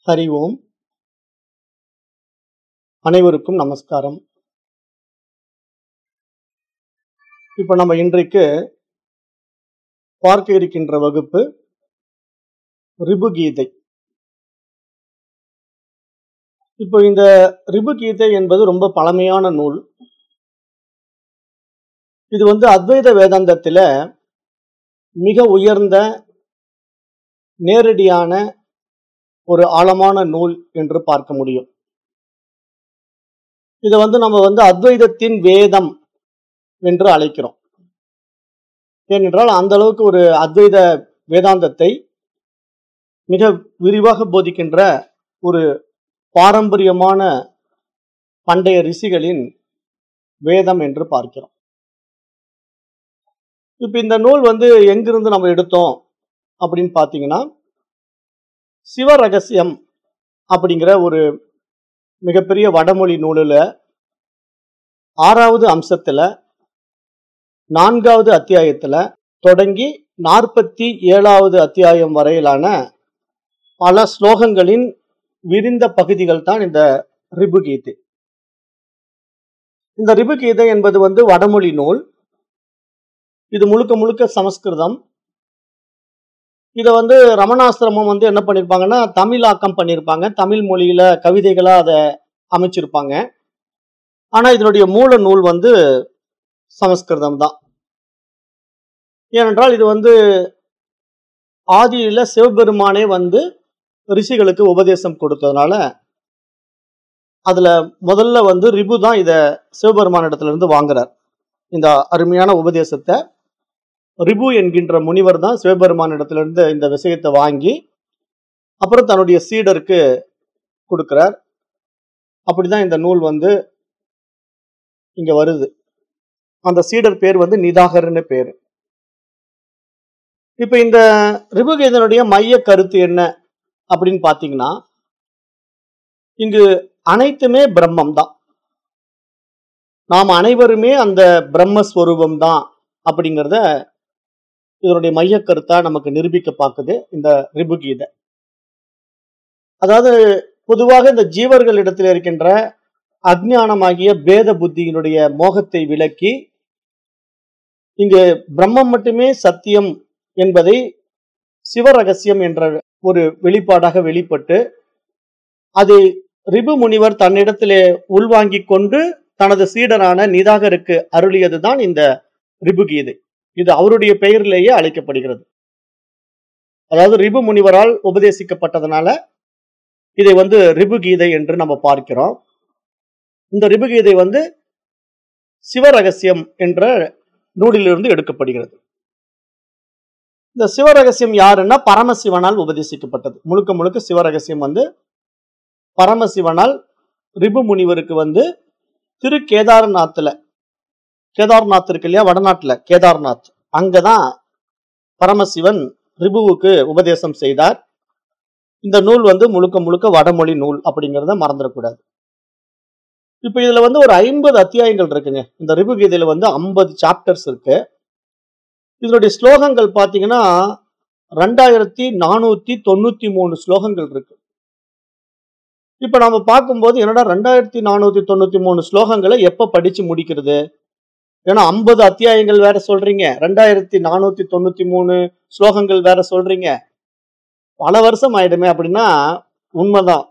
ஹரி ஓம் அனைவருக்கும் நமஸ்காரம் இப்போ நம்ம இன்றைக்கு பார்க்க இருக்கின்ற வகுப்பு ரிபுகீதை இப்போ இந்த ரிபுகீதை என்பது ரொம்ப பழமையான நூல் இது வந்து அத்வைத வேதாந்தத்துல மிக உயர்ந்த நேரடியான ஒரு ஆழமான நூல் என்று பார்க்க முடியும் இதை வந்து நம்ம வந்து அத்வைதத்தின் வேதம் என்று அழைக்கிறோம் ஏனென்றால் அந்த அளவுக்கு ஒரு அத்வைத வேதாந்தத்தை மிக விரிவாக போதிக்கின்ற ஒரு பாரம்பரியமான பண்டைய ரிஷிகளின் வேதம் என்று பார்க்கிறோம் இப்ப இந்த நூல் வந்து எங்கிருந்து நம்ம எடுத்தோம் அப்படின்னு பார்த்தீங்கன்னா சிவ ரகசியம் அப்படிங்கிற ஒரு மிகப்பெரிய வடமொழி நூலில் ஆறாவது அம்சத்துல நான்காவது அத்தியாயத்துல தொடங்கி நாற்பத்தி ஏழாவது அத்தியாயம் வரையிலான பல ஸ்லோகங்களின் விரிந்த பகுதிகள் தான் இந்த ரிபுகீதை இந்த ரிபுகீதை என்பது வந்து வடமொழி நூல் இது முழுக்க முழுக்க சமஸ்கிருதம் இதை வந்து ரமணாசிரமம் வந்து என்ன பண்ணியிருப்பாங்கன்னா தமிழாக்கம் பண்ணியிருப்பாங்க தமிழ் மொழியில கவிதைகளா அதை அமைச்சிருப்பாங்க ஆனா இதனுடைய மூல நூல் வந்து சமஸ்கிருதம் தான் ஏனென்றால் இது வந்து ஆதியில சிவபெருமானே வந்து ரிஷிகளுக்கு உபதேசம் கொடுத்ததுனால அதுல முதல்ல வந்து ரிபு தான் இத சிவபெருமான இடத்துல இருந்து வாங்குறார் இந்த அருமையான உபதேசத்தை ரிபு என்கின்ற முனிவர் தான் சிவபெருமான இடத்துல இருந்து இந்த விஷயத்தை வாங்கி அப்புறம் தன்னுடைய சீடருக்கு கொடுக்கிறார் அப்படிதான் இந்த நூல் வந்து இங்க வருது அந்த சீடர் பேர் வந்து நிதாகர்னு பேரு இப்ப இந்த ரிபுகேதனுடைய மைய கருத்து என்ன அப்படின்னு பாத்தீங்கன்னா இங்கு அனைத்துமே பிரம்மம் தான் நாம் அனைவருமே அந்த பிரம்மஸ்வரூபம் தான் அப்படிங்கிறத இதனுடைய மைய கருத்தா நமக்கு நிரூபிக்க பார்க்குது இந்த ரிபுகீதை அதாவது பொதுவாக இந்த ஜீவர்கள் இடத்துல இருக்கின்ற அஜ்ஞானமாகிய பேத புத்தியினுடைய மோகத்தை விலக்கி இங்கு பிரம்மம் மட்டுமே சத்தியம் என்பதை சிவரகசியம் என்ற ஒரு வெளிப்பாடாக வெளிப்பட்டு அது ரிபு முனிவர் தன்னிடத்திலே உள்வாங்கிக் கொண்டு தனது சீடரான நிதாகருக்கு அருளியதுதான் இந்த ரிபுகீதை இது அவருடைய பெயரிலேயே அழைக்கப்படுகிறது அதாவது ரிபு முனிவரால் உபதேசிக்கப்பட்டதனால இதை வந்து ரிபுகீதை என்று நம்ம பார்க்கிறோம் இந்த ரிபுகீதை வந்து சிவரகசியம் என்ற நூலிலிருந்து எடுக்கப்படுகிறது இந்த சிவரகசியம் யாருன்னா பரமசிவனால் உபதேசிக்கப்பட்டது முழுக்க முழுக்க சிவரகசியம் வந்து பரமசிவனால் ரிபு முனிவருக்கு வந்து திரு கேதார்நாத்ல கேதார்நாத் இருக்கு இல்லையா வடநாட்டுல கேதார்நாத் அங்கதான் பரமசிவன் ரிபுவுக்கு உபதேசம் செய்தார் இந்த நூல் வந்து முழுக்க முழுக்க வடமொழி நூல் அப்படிங்கிறத மறந்துடக்கூடாது இப்ப இதுல வந்து ஒரு ஐம்பது அத்தியாயங்கள் இருக்குங்க இந்த ரிபுகீதையில வந்து ஐம்பது சாப்டர்ஸ் இருக்கு இதனுடைய ஸ்லோகங்கள் பாத்தீங்கன்னா ரெண்டாயிரத்தி நானூத்தி தொண்ணூத்தி மூணு ஸ்லோகங்கள் இருக்கு இப்ப நம்ம பார்க்கும்போது என்னடா ரெண்டாயிரத்தி நானூத்தி தொண்ணூத்தி மூணு ஸ்லோகங்களை எப்ப படிச்சு முடிக்கிறது ஏன்னா ஐம்பது அத்தியாயங்கள் வேற சொல்றீங்க ரெண்டாயிரத்தி நானூத்தி தொண்ணூத்தி மூணு ஸ்லோகங்கள் வேற சொல்றீங்க பல வருஷம் ஆயிடுமே அப்படின்னா உண்மைதான்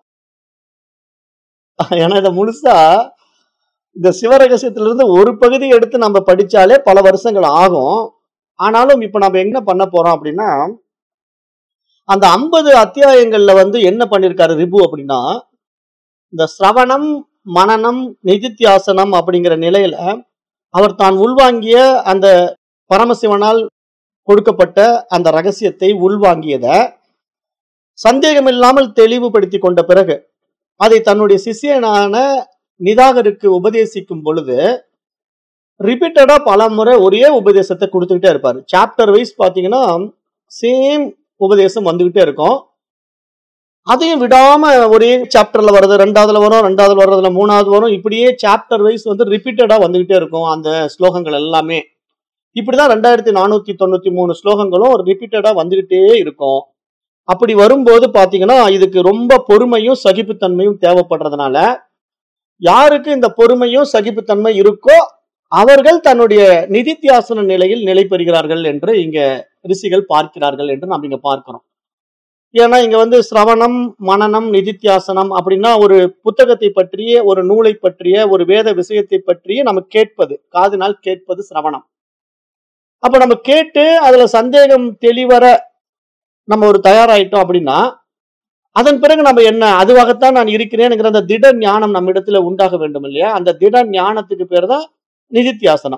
ஏன்னா இதை முழுசா இந்த சிவரகசியத்துல இருந்து ஒரு பகுதி எடுத்து நம்ம படிச்சாலே பல வருஷங்கள் ஆகும் ஆனாலும் இப்ப நம்ம என்ன பண்ண போறோம் அப்படின்னா அந்த ஐம்பது அத்தியாயங்கள்ல வந்து என்ன பண்ணிருக்காரு ரிபு அப்படின்னா இந்த சிரவணம் மனநம் நிதித்தியாசனம் அப்படிங்கிற நிலையில அவர் தான் உள்வாங்கிய அந்த பரமசிவனால் கொடுக்கப்பட்ட அந்த ரகசியத்தை உள்வாங்கியத சந்தேகமில்லாமல் தெளிவுபடுத்தி கொண்ட பிறகு அதை தன்னுடைய சிஷியனான நிதாகருக்கு உபதேசிக்கும் பொழுது ரிப்பீட்டடா பல முறை ஒரே உபதேசத்தை கொடுத்துக்கிட்டே இருப்பாரு சாப்டர் வைஸ் பாத்தீங்கன்னா சேம் உபதேசம் வந்துகிட்டே இருக்கும் அதையும் விடாம ஒரே சாப்டர்ல வர்றது ரெண்டாவதுல வரும் ரெண்டாவதுல வர்றதுல மூணாவது வரும் இப்படியே சாப்டர் வைஸ் வந்து ரிப்பீட்டடா வந்துகிட்டே இருக்கும் அந்த ஸ்லோகங்கள் எல்லாமே இப்படிதான் ரெண்டாயிரத்தி நானூத்தி தொண்ணூத்தி மூணு ஸ்லோகங்களும் ரிப்பீட்டடா வந்துகிட்டே இருக்கும் அப்படி வரும்போது பாத்தீங்கன்னா இதுக்கு ரொம்ப பொறுமையும் சகிப்புத்தன்மையும் தேவைப்படுறதுனால யாருக்கு இந்த பொறுமையும் சகிப்புத்தன்மை இருக்கோ அவர்கள் தன்னுடைய நிதித்தியாசன நிலையில் நிலை பெறுகிறார்கள் என்று இங்க ரிஷிகள் பார்க்கிறார்கள் என்று நாம் இங்க பார்க்கிறோம் ஏன்னா இங்க வந்து சிரவணம் மனனம் நிதித்தியாசனம் அப்படின்னா ஒரு புத்தகத்தை பற்றிய ஒரு நூலை பற்றிய ஒரு வேத விஷயத்தை பற்றிய நம்ம கேட்பது காதினால் கேட்பது சிரவணம் அப்ப நம்ம கேட்டு அதுல சந்தேகம் தெளிவர நம்ம ஒரு தயாராயிட்டோம் அப்படின்னா அதன் பிறகு நம்ம என்ன அதுவாகத்தான் நான் இருக்கிறேன்ங்கிற அந்த திட ஞானம் நம்ம இடத்துல உண்டாக வேண்டும் இல்லையா அந்த திட ஞானத்துக்கு பேர் தான் நிதித்தியாசனம்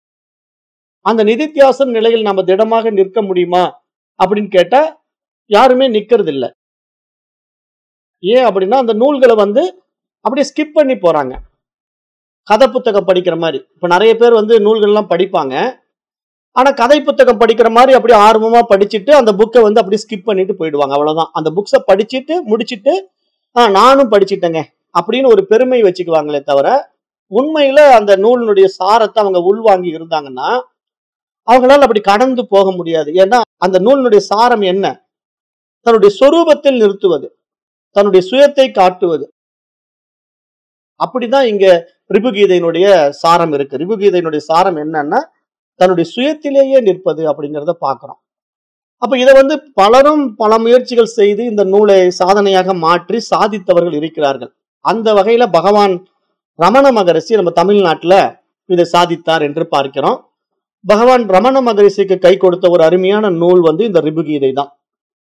அந்த நிதித்தியாசன நிலையில் நம்ம திடமாக நிற்க முடியுமா அப்படின்னு கேட்டா யாருமே நிக்கிறது இல்ல ஏன் அப்படின்னா அந்த நூல்களை வந்து அப்படியே ஸ்கிப் பண்ணி போறாங்க கதை புத்தகம் படிக்கிற மாதிரி இப்ப நிறைய பேர் வந்து நூல்கள்லாம் படிப்பாங்க ஆனா கதை புத்தகம் படிக்கிற மாதிரி அப்படியே ஆர்வமா படிச்சுட்டு அந்த புக்கை வந்து அப்படியே ஸ்கிப் பண்ணிட்டு போயிடுவாங்க அவ்வளவுதான் அந்த புக்ஸை படிச்சுட்டு முடிச்சிட்டு ஆ நானும் படிச்சிட்டேங்க அப்படின்னு ஒரு பெருமை வச்சுக்குவாங்களே தவிர உண்மையில அந்த நூலினுடைய சாரத்தை அவங்க உள்வாங்கி இருந்தாங்கன்னா அவங்களால அப்படி கடந்து போக முடியாது ஏன்னா அந்த நூலினுடைய சாரம் என்ன தன்னுடைய சொரூபத்தில் நிறுத்துவது தன்னுடைய சுயத்தை காட்டுவது அப்படிதான் இங்க ரிபுகீதையினுடைய சாரம் இருக்கு ரிபுகீதையினுடைய சாரம் என்னன்னா தன்னுடைய சுயத்திலேயே நிற்பது அப்படிங்கிறத பார்க்கிறோம் அப்ப இதை வந்து பலரும் பல முயற்சிகள் செய்து இந்த நூலை சாதனையாக மாற்றி சாதித்தவர்கள் இருக்கிறார்கள் அந்த வகையில பகவான் ரமண மகரிஷி நம்ம தமிழ்நாட்டுல இதை சாதித்தார் என்று பார்க்கிறோம் பகவான் ரமண மகரிஷிக்கு கை கொடுத்த ஒரு அருமையான நூல் வந்து இந்த ரிபுகீதை தான்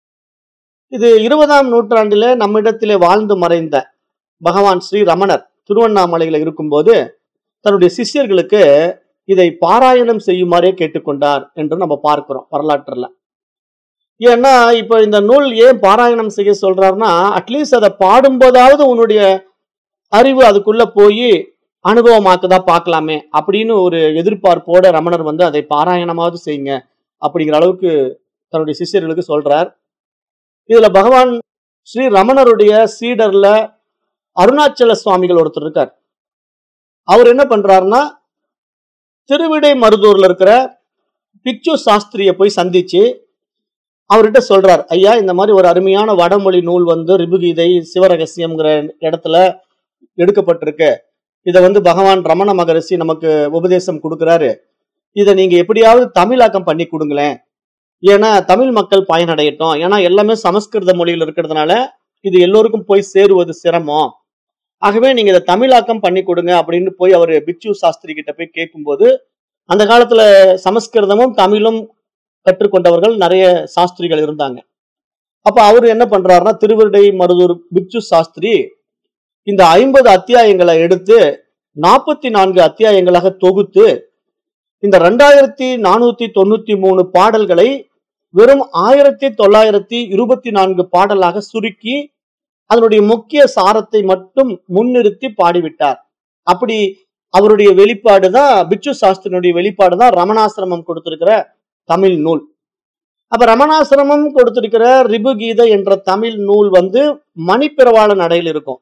இது இருபதாம் நூற்றாண்டில நம்மிடத்திலே வாழ்ந்து மறைந்த பகவான் ஸ்ரீ ரமணர் திருவண்ணாமலையில இருக்கும்போது தன்னுடைய சிஷ்யர்களுக்கு இதை பாராயணம் செய்யுமாறே கேட்டுக்கொண்டார் என்று நம்ம பார்க்கிறோம் வரலாற்றுல ஏன்னா இப்ப இந்த நூல் ஏன் பாராயணம் செய்ய சொல்றாருன்னா அட்லீஸ்ட் அதை பாடும்போதாவது உன்னுடைய அறிவு அதுக்குள்ள போய் அனுபவமாக்குதா பார்க்கலாமே அப்படின்னு ஒரு எதிர்பார்ப்போட ரமணர் வந்து அதை பாராயணமாவது செய்யுங்க அப்படிங்கிற அளவுக்கு தன்னுடைய சிஷ்யர்களுக்கு சொல்றார் இதுல பகவான் ஸ்ரீ ரமணருடைய சீடர்ல அருணாச்சல சுவாமிகள் ஒருத்தர் இருக்கார் அவர் என்ன பண்றாருன்னா திருவிடை மருதூர்ல இருக்கிற பிக்சு சாஸ்திரிய போய் சந்திச்சு அவர்கிட்ட சொல்றார் ஐயா இந்த மாதிரி ஒரு அருமையான வடமொழி நூல் வந்து ரிபுகீதை சிவரகசியம்ங்கிற இடத்துல எடுக்கப்பட்டிருக்கு இதை வந்து பகவான் ரமண மகரிஷி நமக்கு உபதேசம் கொடுக்குறாரு இதை நீங்க எப்படியாவது தமிழாக்கம் பண்ணி கொடுங்களேன் ஏன்னா தமிழ் மக்கள் பயனடையட்டும் ஏன்னா எல்லாமே சமஸ்கிருத மொழியில் இருக்கிறதுனால இது எல்லோருக்கும் போய் சேருவது சிரமம் ஆகவே நீங்க இதை தமிழாக்கம் பண்ணி கொடுங்க அப்படின்னு போய் அவர் பிக்ஷு சாஸ்திரி கிட்ட போய் கேட்கும்போது அந்த காலத்துல சமஸ்கிருதமும் தமிழும் கற்றுக்கொண்டவர்கள் நிறைய சாஸ்திரிகள் இருந்தாங்க அப்ப அவர் என்ன பண்றாருன்னா திருவிடை மருதூர் பிக்ஷு சாஸ்திரி இந்த ஐம்பது அத்தியாயங்களை எடுத்து நாற்பத்தி நான்கு அத்தியாயங்களாக தொகுத்து இந்த ரெண்டாயிரத்தி நானூத்தி தொண்ணூத்தி மூணு பாடல்களை வெறும் ஆயிரத்தி தொள்ளாயிரத்தி இருபத்தி நான்கு பாடலாக சுருக்கி அதனுடைய முக்கிய சாரத்தை மட்டும் முன்னிறுத்தி பாடிவிட்டார் அப்படி அவருடைய வெளிப்பாடு தான் பிச்சு சாஸ்திரனுடைய வெளிப்பாடு தான் ரமணாசிரமம் கொடுத்திருக்கிற தமிழ் நூல் அப்ப ரமணாசிரமம் கொடுத்திருக்கிற ரிபு கீதை என்ற தமிழ் நூல் வந்து மணிப்பிரவாள நடையில் இருக்கும்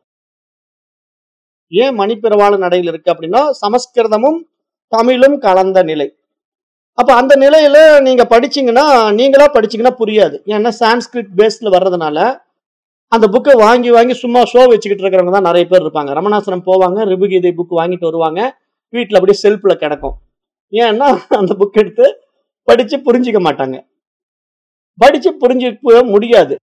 ஏன் மணிப்பிரவாள நடையில் இருக்கு அப்படின்னா சமஸ்கிருதமும் தமிழும் கலந்த நிலை அப்ப அந்த நிலையில நீங்க படிச்சீங்கன்னா நீங்களா படிச்சீங்கன்னா புரியாது ஏன்னா சான்ஸ்கிரிட் பேஸ்ல வர்றதுனால அந்த புக்கை வாங்கி வாங்கி சும்மா ஷோ வச்சுக்கிட்டு இருக்கிறவங்க தான் நிறைய பேர் இருப்பாங்க ரமணாசனம் போவாங்க ரிபுகீதை புக் வாங்கிட்டு வருவாங்க வீட்டில் அப்படியே செல்ஃப்ல கிடக்கும் ஏன்னா அந்த புக் எடுத்து படிச்சு புரிஞ்சிக்க மாட்டாங்க படிச்சு புரிஞ்சுக்க முடியாது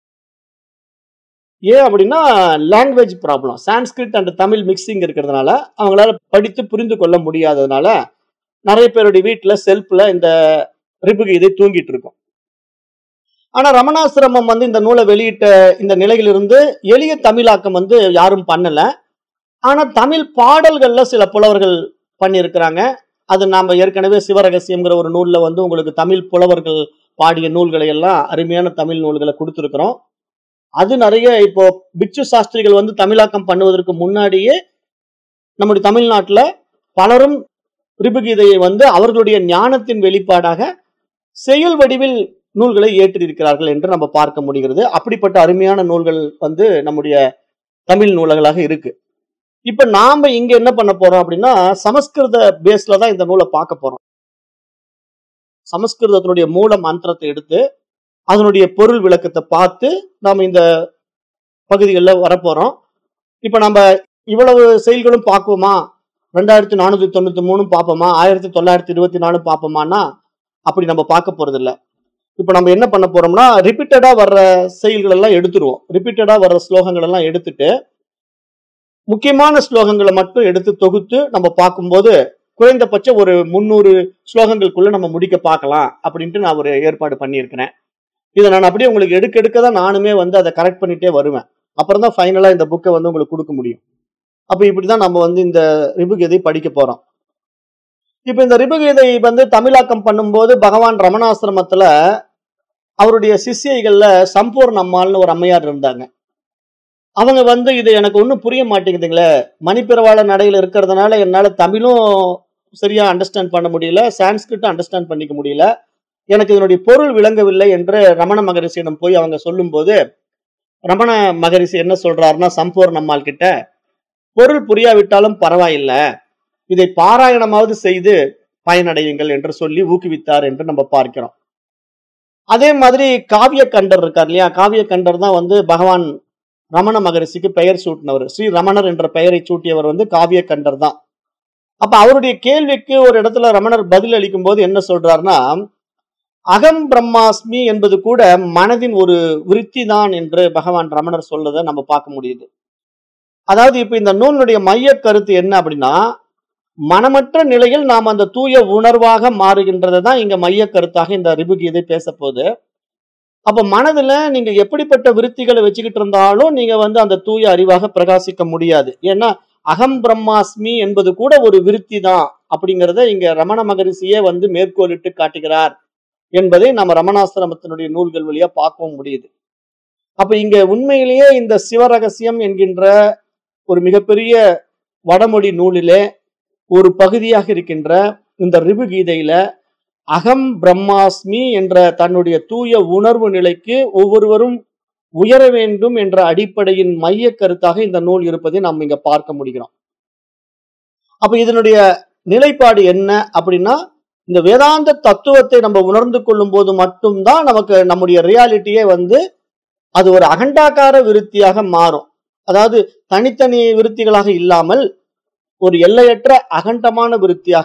ஏன் அப்படின்னா language problem Sanskrit and Tamil mixing இருக்கிறதுனால அவங்களால படித்து புரிந்து கொள்ள முடியாததுனால நிறைய பேருடைய வீட்டில் செல்ஃப்ல இந்த ரிபுகீதை தூங்கிட்டு இருக்கும் ஆனா ரமணாசிரமம் வந்து இந்த நூலை வெளியிட்ட இந்த நிலையிலிருந்து எளிய தமிழாக்கம் வந்து யாரும் பண்ணல ஆனா தமிழ் பாடல்கள்ல சில புலவர்கள் பண்ணியிருக்கிறாங்க அது நாம ஏற்கனவே சிவரகசியம்ங்கிற ஒரு நூல்ல வந்து உங்களுக்கு தமிழ் புலவர்கள் பாடிய நூல்களை எல்லாம் அருமையான தமிழ் நூல்களை கொடுத்துருக்குறோம் அது நிறைய இப்போ பிக்ஷு சாஸ்திரிகள் வந்து தமிழாக்கம் பண்ணுவதற்கு முன்னாடியே நம்முடைய தமிழ்நாட்டுல பலரும் ரிபுகீதையை வந்து அவர்களுடைய ஞானத்தின் வெளிப்பாடாக செயல் வடிவில் நூல்களை ஏற்றிருக்கிறார்கள் என்று நம்ம பார்க்க முடிகிறது அப்படிப்பட்ட அருமையான நூல்கள் வந்து நம்முடைய தமிழ் நூல்களாக இருக்கு இப்ப நாம இங்க என்ன பண்ண போறோம் அப்படின்னா சமஸ்கிருத பேஸ்ல தான் இந்த நூலை பார்க்க போறோம் சமஸ்கிருதத்தினுடைய மூல மந்திரத்தை எடுத்து அதனுடைய பொருள் விளக்கத்தை பார்த்து நாம இந்த பகுதிகளில் வரப்போறோம் இப்ப நம்ம இவ்வளவு செயல்களும் பார்ப்போமா ரெண்டாயிரத்தி நானூத்தி தொண்ணூத்தி மூணும் பார்ப்போமா ஆயிரத்தி தொள்ளாயிரத்தி இருபத்தி நாலும் பார்ப்போமான்னா அப்படி நம்ம பார்க்க போறது இல்ல இப்ப நம்ம என்ன பண்ண போறோம்னா ரிப்பீட்டடா வர்ற செயல்கள் எல்லாம் எடுத்துருவோம் ரிப்பீட்டடா வர்ற ஸ்லோகங்கள் எல்லாம் எடுத்துட்டு முக்கியமான ஸ்லோகங்களை மட்டும் எடுத்து தொகுத்து நம்ம பார்க்கும்போது குறைந்தபட்சம் ஒரு முந்நூறு ஸ்லோகங்களுக்குள்ள நம்ம முடிக்க பார்க்கலாம் அப்படின்ட்டு நான் ஒரு ஏற்பாடு பண்ணியிருக்கிறேன் இதை நான் அப்படியே உங்களுக்கு எடுக்க எடுக்க தான் நானுமே வந்து அதை கரெக்ட் பண்ணிட்டே வருவேன் அப்புறம் தான் ஃபைனலா இந்த புக்கை வந்து உங்களுக்கு கொடுக்க முடியும் அப்ப இப்படிதான் நம்ம வந்து இந்த ரிபுகீதை படிக்க போறோம் இப்ப இந்த ரிபுகீதை வந்து தமிழாக்கம் பண்ணும்போது பகவான் ரமணாசிரமத்துல அவருடைய சிஷ்யைகள்ல சம்பூர்ண அம்மாள்னு ஒரு அம்மையார் இருந்தாங்க அவங்க வந்து இது எனக்கு ஒன்றும் புரிய மாட்டேங்குதுங்களே மணிப்பிரவாள நடையில இருக்கிறதுனால என்னால தமிழும் சரியா அண்டர்ஸ்டாண்ட் பண்ண முடியல சான்ஸ்கிரிட்டும் அண்டர்ஸ்டாண்ட் பண்ணிக்க முடியல எனக்கு இதனுடைய பொருள் விளங்கவில்லை என்று ரமண மகரிஷியிடம் போய் அவங்க சொல்லும்போது ரமண மகரிஷி என்ன சொல்றாருன்னா சம்பூர்ண அம்மாள் கிட்ட பொருள் புரியாவிட்டாலும் பரவாயில்லை இதை பாராயணமாவது செய்து பயனடையுங்கள் என்று சொல்லி ஊக்குவித்தார் என்று நம்ம பார்க்கிறோம் அதே மாதிரி காவிய கண்டர் இருக்கார் இல்லையா காவிய கண்டர் தான் வந்து பகவான் ரமண மகரிஷிக்கு பெயர் சூட்டினவர் ஸ்ரீ ரமணர் என்ற பெயரை சூட்டியவர் வந்து காவிய கண்டர் தான் அப்ப அவருடைய கேள்விக்கு ஒரு இடத்துல ரமணர் பதில் அளிக்கும் போது என்ன சொல்றாருன்னா அகம் பிரம்மாஸ்மி என்பது கூட மனதின் ஒரு விருத்தி தான் என்று பகவான் ரமணர் சொல்லதை நம்ம பார்க்க முடியுது அதாவது இப்ப இந்த நூலினுடைய மைய கருத்து என்ன அப்படின்னா மனமற்ற நிலையில் நாம் அந்த தூய உணர்வாக மாறுகின்றது தான் இங்க மைய கருத்தாக இந்த ரிபுகீதை பேச போகுது அப்ப மனதுல நீங்க எப்படிப்பட்ட விருத்திகளை வச்சுக்கிட்டு இருந்தாலும் நீங்க வந்து அந்த தூய அறிவாக பிரகாசிக்க முடியாது ஏன்னா அகம் பிரம்மாஸ்மி என்பது கூட ஒரு விருத்தி தான் அப்படிங்கிறத இங்க ரமண மகரிஷியே வந்து மேற்கோளிட்டு காட்டுகிறார் என்பதை நம்ம ரமணாசிரமத்தினுடைய நூல்கள் வழியா பார்க்கவும் முடியுது அப்ப இங்க உண்மையிலேயே இந்த சிவரகசியம் என்கின்ற ஒரு மிகப்பெரிய வடமொழி நூலிலே ஒரு பகுதியாக இருக்கின்ற இந்த ரிபு கீதையில அகம் பிரம்மாஸ்மி என்ற தன்னுடைய தூய உணர்வு நிலைக்கு ஒவ்வொருவரும் உயர வேண்டும் என்ற அடிப்படையின் மைய கருத்தாக இந்த நூல் இருப்பதை நாம் இங்க பார்க்க முடிகிறோம் அப்ப இதனுடைய நிலைப்பாடு என்ன அப்படின்னா இந்த வேதாந்த தத்துவத்தை நம்ம உணர்ந்து கொள்ளும் போது மட்டும்தான் நமக்கு நம்முடைய ரியாலிட்டியே வந்து அது ஒரு அகண்டாக்கார விருத்தியாக மாறும் அதாவது தனித்தனி விருத்திகளாக இல்லாமல் ஒரு எல்லையற்ற அகண்டமான விருத்தியாக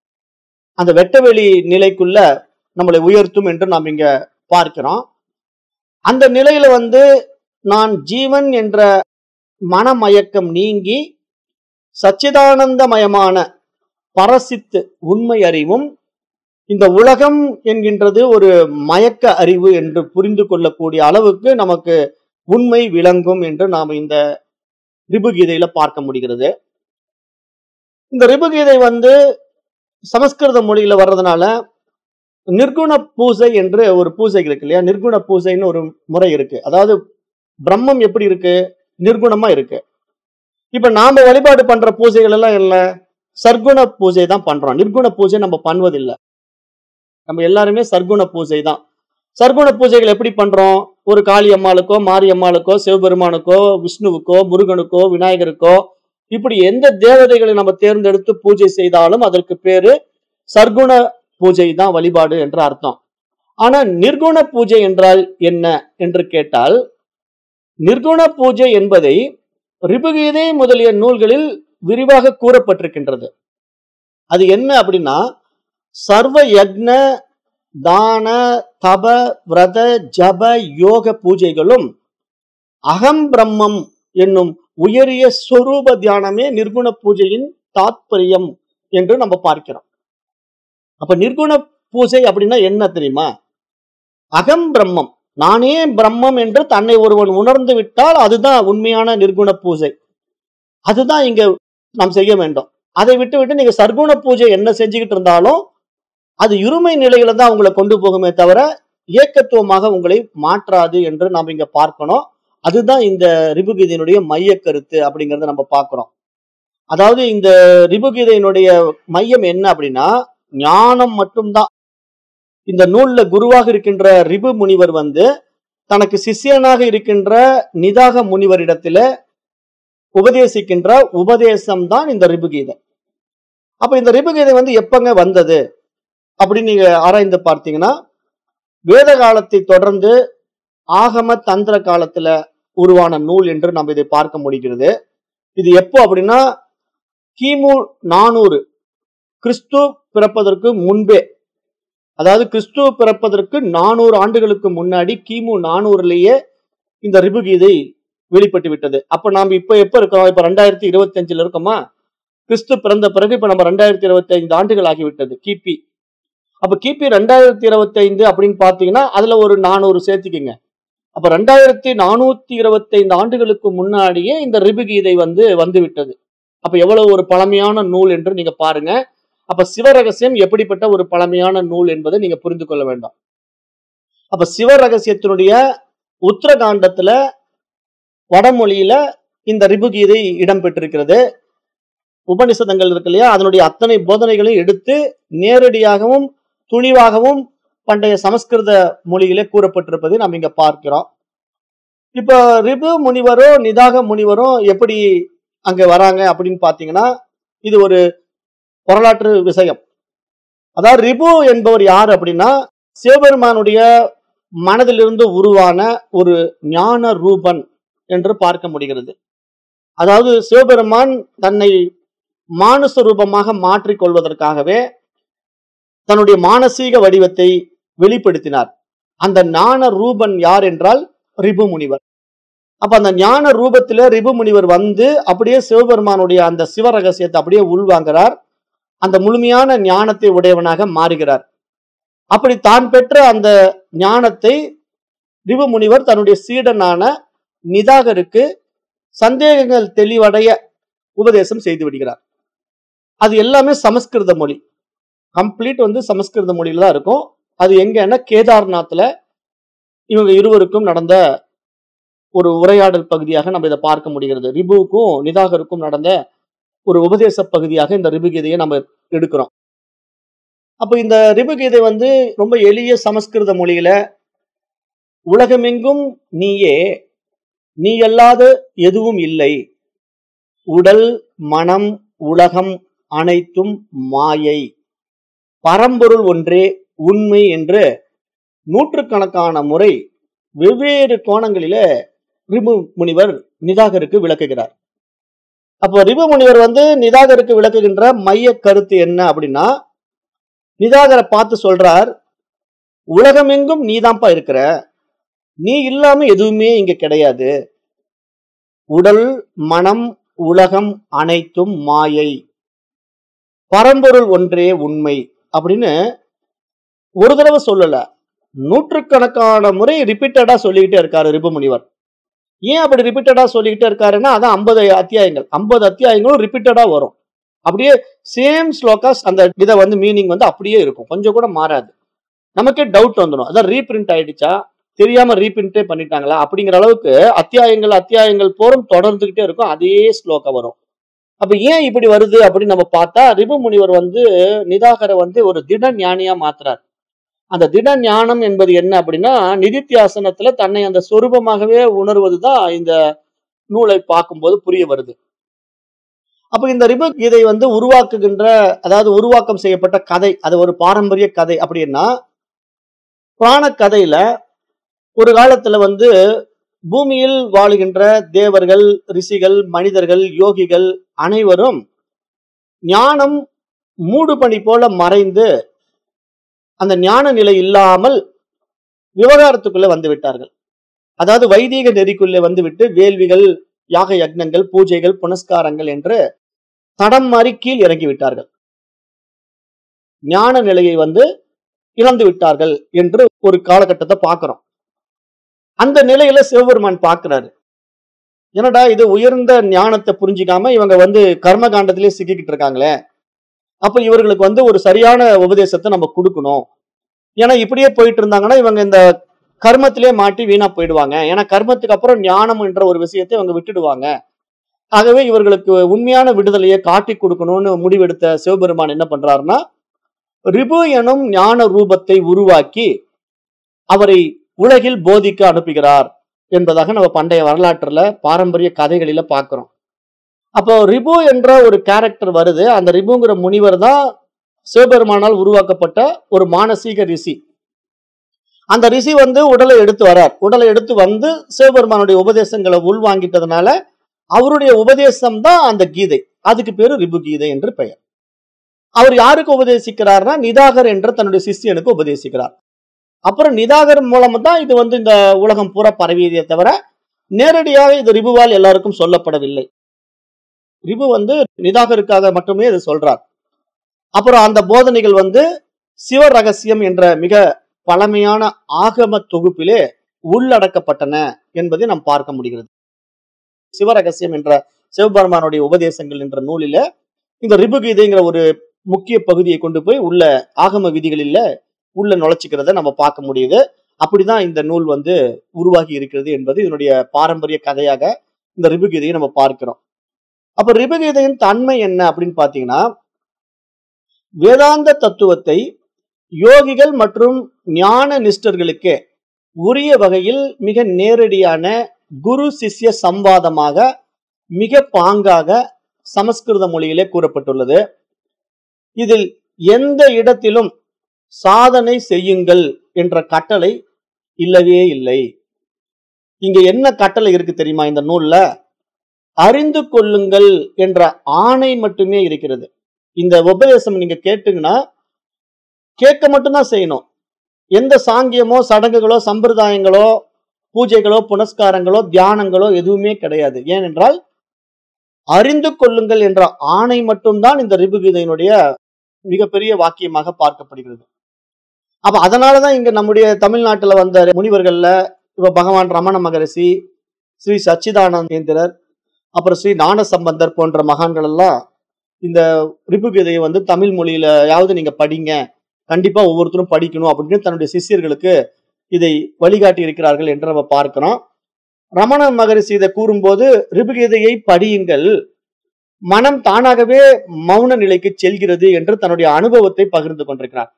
அந்த வெட்டவெளி நிலைக்குள்ள நம்மளை உயர்த்தும் என்று நாம் இங்க பார்க்கிறோம் அந்த நிலையில வந்து நான் ஜீவன் என்ற மனமயக்கம் நீங்கி சச்சிதானந்தமயமான பரசித்து உண்மை அறிவும் இந்த உலகம் என்கின்றது ஒரு மயக்க அறிவு என்று புரிந்து கொள்ளக்கூடிய அளவுக்கு நமக்கு உண்மை விளங்கும் என்று நாம் இந்த ரிபுகீதையில பார்க்க முடிகிறது இந்த ரிபுகீதை வந்து சமஸ்கிருத மொழியில வர்றதுனால நிர்குண பூஜை என்று ஒரு பூஜை இருக்கு இல்லையா நிர்குண பூஜைன்னு ஒரு முறை இருக்கு அதாவது பிரம்மம் எப்படி இருக்கு நிர்குணமா இருக்கு இப்ப நாம வழிபாடு பண்ற பூஜைகள் எல்லாம் இல்ல சர்க்குண பூஜை தான் பண்றோம் நிர்குண பூஜை நம்ம பண்ணுவதில்லை நம்ம எல்லாருமே சர்க்குண பூஜை தான் சர்க்குண பூஜைகள் எப்படி பண்றோம் ஒரு காளி அம்மாளுக்கோ மாரி அம்மாளுக்கோ சிவபெருமானுக்கோ விஷ்ணுவுக்கோ முருகனுக்கோ விநாயகருக்கோ இப்படி எந்த தேவதைகளை நம்ம தேர்ந்தெடுத்து பூஜை செய்தாலும் அதற்கு பேரு சர்க்குண பூஜை தான் வழிபாடு என்ற அர்த்தம் ஆனா நிர்குண பூஜை என்றால் என்ன என்று கேட்டால் நிர்குண பூஜை என்பதை ரிபுகீதை முதலிய நூல்களில் விரிவாக கூறப்பட்டிருக்கின்றது அது என்ன அப்படின்னா சர்வ யக்ன தான தப விரத ஜப யோக பூஜைகளும் அகம் பிரம்மம் என்னும் உயரிய ஸ்வரூப தியானமே நிர்குண பூஜையின் தாத்பரியம் என்று நம்ம பார்க்கிறோம் அப்ப நிர்குண பூஜை அப்படின்னா என்ன தெரியுமா அகம் பிரம்மம் நானே பிரம்மம் என்று தன்னை ஒருவன் உணர்ந்து விட்டால் அதுதான் உண்மையான நிர்குண பூஜை அதுதான் இங்க நாம் செய்ய வேண்டும் அதை விட்டு விட்டு நீங்க சர்க்குண பூஜை என்ன செஞ்சுக்கிட்டு இருந்தாலும் அது இருமை நிலையில தான் உங்களை கொண்டு போகுமே தவிர ஏக்கத்துவமாக உங்களை மாற்றாது என்று நாம் இங்க பார்க்கணும் அதுதான் இந்த ரிபுகீதையினுடைய மைய கருத்து அப்படிங்கறத நம்ம பார்க்கிறோம் அதாவது இந்த ரிபுகீதையினுடைய மையம் என்ன அப்படின்னா ஞானம் மட்டும்தான் இந்த நூல்ல குருவாக இருக்கின்ற ரிபு முனிவர் வந்து தனக்கு சிஷ்யனாக இருக்கின்ற நிதாக முனிவரிடத்துல உபதேசிக்கின்ற உபதேசம் தான் இந்த ரிபுகீதை அப்ப இந்த ரிபுகீதை வந்து எப்பங்க வந்தது அப்படின்னு நீங்க ஆராய்ந்து பார்த்தீங்கன்னா வேத காலத்தை தொடர்ந்து ஆகம தந்திர காலத்துல உருவான நூல் என்று நம்ம இதை பார்க்க முடிகிறது இது எப்போ அப்படின்னா கிமு நானூறு கிறிஸ்து பிறப்பதற்கு முன்பே அதாவது கிறிஸ்துவ பிறப்பதற்கு நானூறு ஆண்டுகளுக்கு முன்னாடி கிமு நானூறுலயே இந்த ரிபுகீதை வெளிப்பட்டு விட்டது அப்ப நாம இப்ப எப்ப இருக்கோம் இப்ப ரெண்டாயிரத்தி இருபத்தி அஞ்சுல இருக்கோமா கிறிஸ்து பிறந்த பிறகு இப்ப நம்ம ரெண்டாயிரத்தி இருபத்தி ஐந்து ஆண்டுகள் ஆகிவிட்டது கிபி அப்ப கிபி ரெண்டாயிரத்தி இருபத்தி ஐந்து அப்படின்னு பாத்தீங்கன்னா அதுல ஒரு நானூறு சேர்த்துக்கிங்க அப்ப ரெண்டாயிரத்தி நானூத்தி இருபத்தி ஐந்து ஆண்டுகளுக்கு முன்னாடியே இந்த ரிபுகீதை வந்து வந்து விட்டது அப்ப எவ்வளவு ஒரு பழமையான நூல் என்று நீங்க பாருங்க அப்ப சிவரகசியம் எப்படிப்பட்ட ஒரு பழமையான நூல் என்பதை நீங்க புரிந்து கொள்ள வேண்டும் அப்ப சிவரகசியத்தினுடைய உத்தரகாண்டத்துல வடமொழியில இந்த ரிபுகீதை இடம்பெற்றிருக்கிறது உபனிஷதங்கள் இருக்கு இல்லையா அதனுடைய அத்தனை போதனைகளையும் எடுத்து நேரடியாகவும் துணிவாகவும் பண்டைய சமஸ்கிருத மொழியிலே கூறப்பட்டிருப்பதை நாம் இங்க பார்க்கிறோம் இப்ப ரிபு முனிவரோ நிதாக முனிவரோ எப்படி அங்க வராங்க அப்படின்னு பாத்தீங்கன்னா இது ஒரு வரலாற்று விஷயம் அதாவது ரிபு என்பவர் யார் அப்படின்னா சிவபெருமானுடைய மனதிலிருந்து உருவான ஒரு ஞான ரூபன் என்று பார்க்க முடிகிறது அதாவது சிவபெருமான் தன்னை மானுச ரூபமாக மாற்றிக் கொள்வதற்காகவே தன்னுடைய மானசீக வடிவத்தை வெளிப்படுத்தினார் அந்த ஞான ரூபன் யார் என்றால் ரிபு முனிவர் அப்ப அந்த ஞான ரூபத்தில ரிபு முனிவர் வந்து அப்படியே சிவபெருமானுடைய அந்த சிவ ரகசியத்தை அப்படியே உள்வாங்கிறார் அந்த முழுமையான ஞானத்தை உடையவனாக மாறுகிறார் அப்படி தான் பெற்ற அந்த ஞானத்தை ரிபு முனிவர் தன்னுடைய சீடனான நிதாகருக்கு சந்தேகங்கள் தெளிவடைய உபதேசம் செய்து விடுகிறார் அது எல்லாமே சமஸ்கிருத மொழி கம்ப்ளீட் வந்து சமஸ்கிருத மொழியில தான் இருக்கும் அது எங்கன்னா கேதார்நாத்ல இவங்க இருவருக்கும் நடந்த ஒரு உரையாடல் பகுதியாக நம்ம இதை பார்க்க முடிகிறது ரிபுவுக்கும் நிதாகருக்கும் நடந்த ஒரு உபதேச பகுதியாக இந்த ரிபுகீதையை நம்ம எடுக்கிறோம் அப்ப இந்த ரிபுகீதை வந்து ரொம்ப எளிய சமஸ்கிருத மொழியில உலகமெங்கும் நீயே நீ அல்லாத எதுவும் இல்லை உடல் மனம் உலகம் அனைத்தும் மாயை பரம்பொருள் ஒன்றே உண்மை என்று நூற்றுக்கணக்கான முறை வெவ்வேறு கோணங்களில ரிபு முனிவர் நிதாகருக்கு விளக்குகிறார் அப்போ ரிபு முனிவர் வந்து நிதாகருக்கு விளக்குகின்ற மைய கருத்து என்ன அப்படின்னா நிதாகரை பார்த்து சொல்றார் உலகமெங்கும் நீதான்ப்பா இருக்கிற நீ இல்லாம எதுவுமே இங்க கிடையாது உடல் மனம் உலகம் அனைத்தும் மாயை பரம்பொருள் ஒன்றே உண்மை அப்படின்னு ஒரு தடவை சொல்லல நூற்றுக்கணக்கான முறை ரிப்பீட்டடா சொல்லிக்கிட்டே இருக்காரு ரிபு முனிவர் ஏன் அப்படி ரிப்பீட்டடா சொல்லிக்கிட்டே இருக்காருன்னா அதான் ஐம்பது அத்தியாயங்கள் ஐம்பது அத்தியாயங்களும் ரிப்பீட்டடா வரும் அப்படியே சேம் ஸ்லோகாஸ் அந்த இதை வந்து மீனிங் வந்து அப்படியே இருக்கும் கொஞ்சம் கூட மாறாது நமக்கே டவுட் வந்துடும் அதான் ரீபிரிண்ட் ஆயிடுச்சா தெரியாம ரீபிரிண்டே பண்ணிட்டாங்களா அப்படிங்கிற அளவுக்கு அத்தியாயங்கள் அத்தியாயங்கள் போரும் தொடர்ந்துகிட்டே இருக்கும் அதே ஸ்லோகம் வரும் அப்ப ஏன் இப்படி வருது அப்படின்னு நம்ம பார்த்தா ரிபு முனிவர் வந்து நிதாகரை வந்து ஒரு திட ஞானியா மாத்துறார் அந்த திட ஞானம் என்பது என்ன அப்படின்னா நிதித்தியாசனத்துல தன்னை அந்த சொரூபமாகவே உணர்வதுதான் இந்த நூலை பார்க்கும்போது புரிய வருது அப்ப இந்த ரிபு இதை வந்து உருவாக்குகின்ற அதாவது உருவாக்கம் செய்யப்பட்ட கதை அது ஒரு பாரம்பரிய கதை அப்படின்னா புராண கதையில ஒரு காலத்துல வந்து பூமியில் வாழுகின்ற தேவர்கள் ரிஷிகள் மனிதர்கள் யோகிகள் அனைவரும் ஞானம் மூடுபனி போல மறைந்து அந்த ஞான நிலை இல்லாமல் விவகாரத்துக்குள்ள வந்து விட்டார்கள் அதாவது வைதீக நெறிக்குள்ளே வந்துவிட்டு வேள்விகள் யாக யக்னங்கள் பூஜைகள் புனஸ்காரங்கள் என்று தடம் மாறி கீழ் இறங்கி விட்டார்கள் ஞான நிலையை வந்து இழந்து விட்டார்கள் என்று ஒரு காலகட்டத்தை பார்க்கிறோம் அந்த நிலையில சிவபெருமான் பார்க்கிறாரு என்னடா இது உயர்ந்த ஞானத்தை புரிஞ்சிக்காம இவங்க வந்து கர்ம காண்டத்திலே சிக்கிக்கிட்டு இருக்காங்களே அப்ப இவர்களுக்கு வந்து ஒரு சரியான உபதேசத்தை நம்ம கொடுக்கணும் ஏன்னா இப்படியே போயிட்டு இருந்தாங்கன்னா இவங்க இந்த கர்மத்திலே மாட்டி வீணா போயிடுவாங்க ஏன்னா கர்மத்துக்கு அப்புறம் ஞானம் என்ற ஒரு விஷயத்தை இவங்க விட்டுடுவாங்க ஆகவே இவர்களுக்கு உண்மையான விடுதலையை காட்டி கொடுக்கணும்னு முடிவெடுத்த சிவபெருமான் என்ன பண்றாருன்னா ரிபு எனும் ஞான ரூபத்தை உருவாக்கி அவரை உலகில் போதிக்க அனுப்புகிறார் என்பதாக நம்ம பண்டைய வரலாற்றுல பாரம்பரிய கதைகளில பார்க்கிறோம் அப்போ ரிபு என்ற ஒரு கேரக்டர் வருது அந்த ரிபுங்கிற முனிவர் தான் சிவபெருமானால் உருவாக்கப்பட்ட ஒரு மானசீக ரிஷி அந்த ரிஷி வந்து உடலை எடுத்து வரார் உடலை எடுத்து வந்து சிவபெருமானுடைய உபதேசங்களை உள்வாங்கிட்டதுனால அவருடைய உபதேசம் தான் அந்த கீதை அதுக்கு பேரு ரிபு கீதை என்று பெயர் அவர் யாருக்கு உபதேசிக்கிறார்னா நிதாகர் என்ற தன்னுடைய சிஷ்யனுக்கு உபதேசிக்கிறார் அப்புறம் நிதாகர் மூலம் தான் இது வந்து இந்த உலகம் பூரா பரவியதே தவிர நேரடியாக இது ரிபுவால் எல்லாருக்கும் சொல்லப்படவில்லை ரிபு வந்து நிதாகருக்காக மட்டுமே இது சொல்றார் அப்புறம் அந்த போதனைகள் வந்து சிவ ரகசியம் என்ற மிக பழமையான ஆகம தொகுப்பிலே உள்ளடக்கப்பட்டன என்பதை நாம் பார்க்க முடிகிறது சிவரகசியம் என்ற சிவபெருமானுடைய உபதேசங்கள் என்ற நூலில இந்த ரிபுகீதைங்கிற ஒரு முக்கிய பகுதியை கொண்டு போய் உள்ள ஆகம விதிகளில உள்ள நுழைச்சிக்கிறத நம்ம பார்க்க முடியுது அப்படிதான் இந்த நூல் வந்து உருவாகி இருக்கிறது என்பது இதனுடைய பாரம்பரிய கதையாக இந்த ரிபுகீதையை நம்ம பார்க்கிறோம் அப்ப ரிபுகீதையின் தன்மை என்ன அப்படின்னு பாத்தீங்கன்னா வேதாந்த தத்துவத்தை யோகிகள் மற்றும் ஞான நிஷ்டர்களுக்கு உரிய வகையில் மிக நேரடியான குரு சிஷ்ய சம்வாதமாக மிக பாங்காக சமஸ்கிருத மொழியிலே கூறப்பட்டுள்ளது இதில் எந்த இடத்திலும் சாதனை செய்யுங்கள் என்ற கட்டளை இல்லவே இல்லை இங்க என்ன கட்டளை இருக்கு தெரியுமா இந்த நூல்ல அறிந்து கொள்ளுங்கள் என்ற ஆணை மட்டுமே இருக்கிறது இந்த உபதேசம் நீங்க கேட்டீங்கன்னா கேட்க மட்டும்தான் செய்யணும் எந்த சாங்கியமோ சடங்குகளோ சம்பிரதாயங்களோ பூஜைகளோ புனஸ்காரங்களோ தியானங்களோ எதுவுமே கிடையாது ஏனென்றால் அறிந்து கொள்ளுங்கள் என்ற ஆணை மட்டும்தான் இந்த ரிபுகீதையினுடைய மிகப்பெரிய வாக்கியமாக பார்க்கப்படுகிறது அப்ப அதனாலதான் இங்க நம்முடைய தமிழ்நாட்டுல வந்த முனிவர்கள்ல இப்ப பகவான் ரமண மகரிஷி ஸ்ரீ சச்சிதானந்தேந்திரர் அப்புறம் ஸ்ரீ ஞான சம்பந்தர் போன்ற மகான்கள் எல்லாம் இந்த ரிபுகீதையை வந்து தமிழ் மொழியிலயாவது நீங்க படிங்க கண்டிப்பா ஒவ்வொருத்தரும் படிக்கணும் அப்படின்னு தன்னுடைய சிஷ்யர்களுக்கு இதை வழிகாட்டி இருக்கிறார்கள் என்று நம்ம பார்க்கிறோம் ரமண மகரிஷி இதை கூறும்போது ரிபுகீதையை படியுங்கள் மனம் தானாகவே மௌன நிலைக்கு செல்கிறது என்று தன்னுடைய அனுபவத்தை பகிர்ந்து கொண்டிருக்கிறார்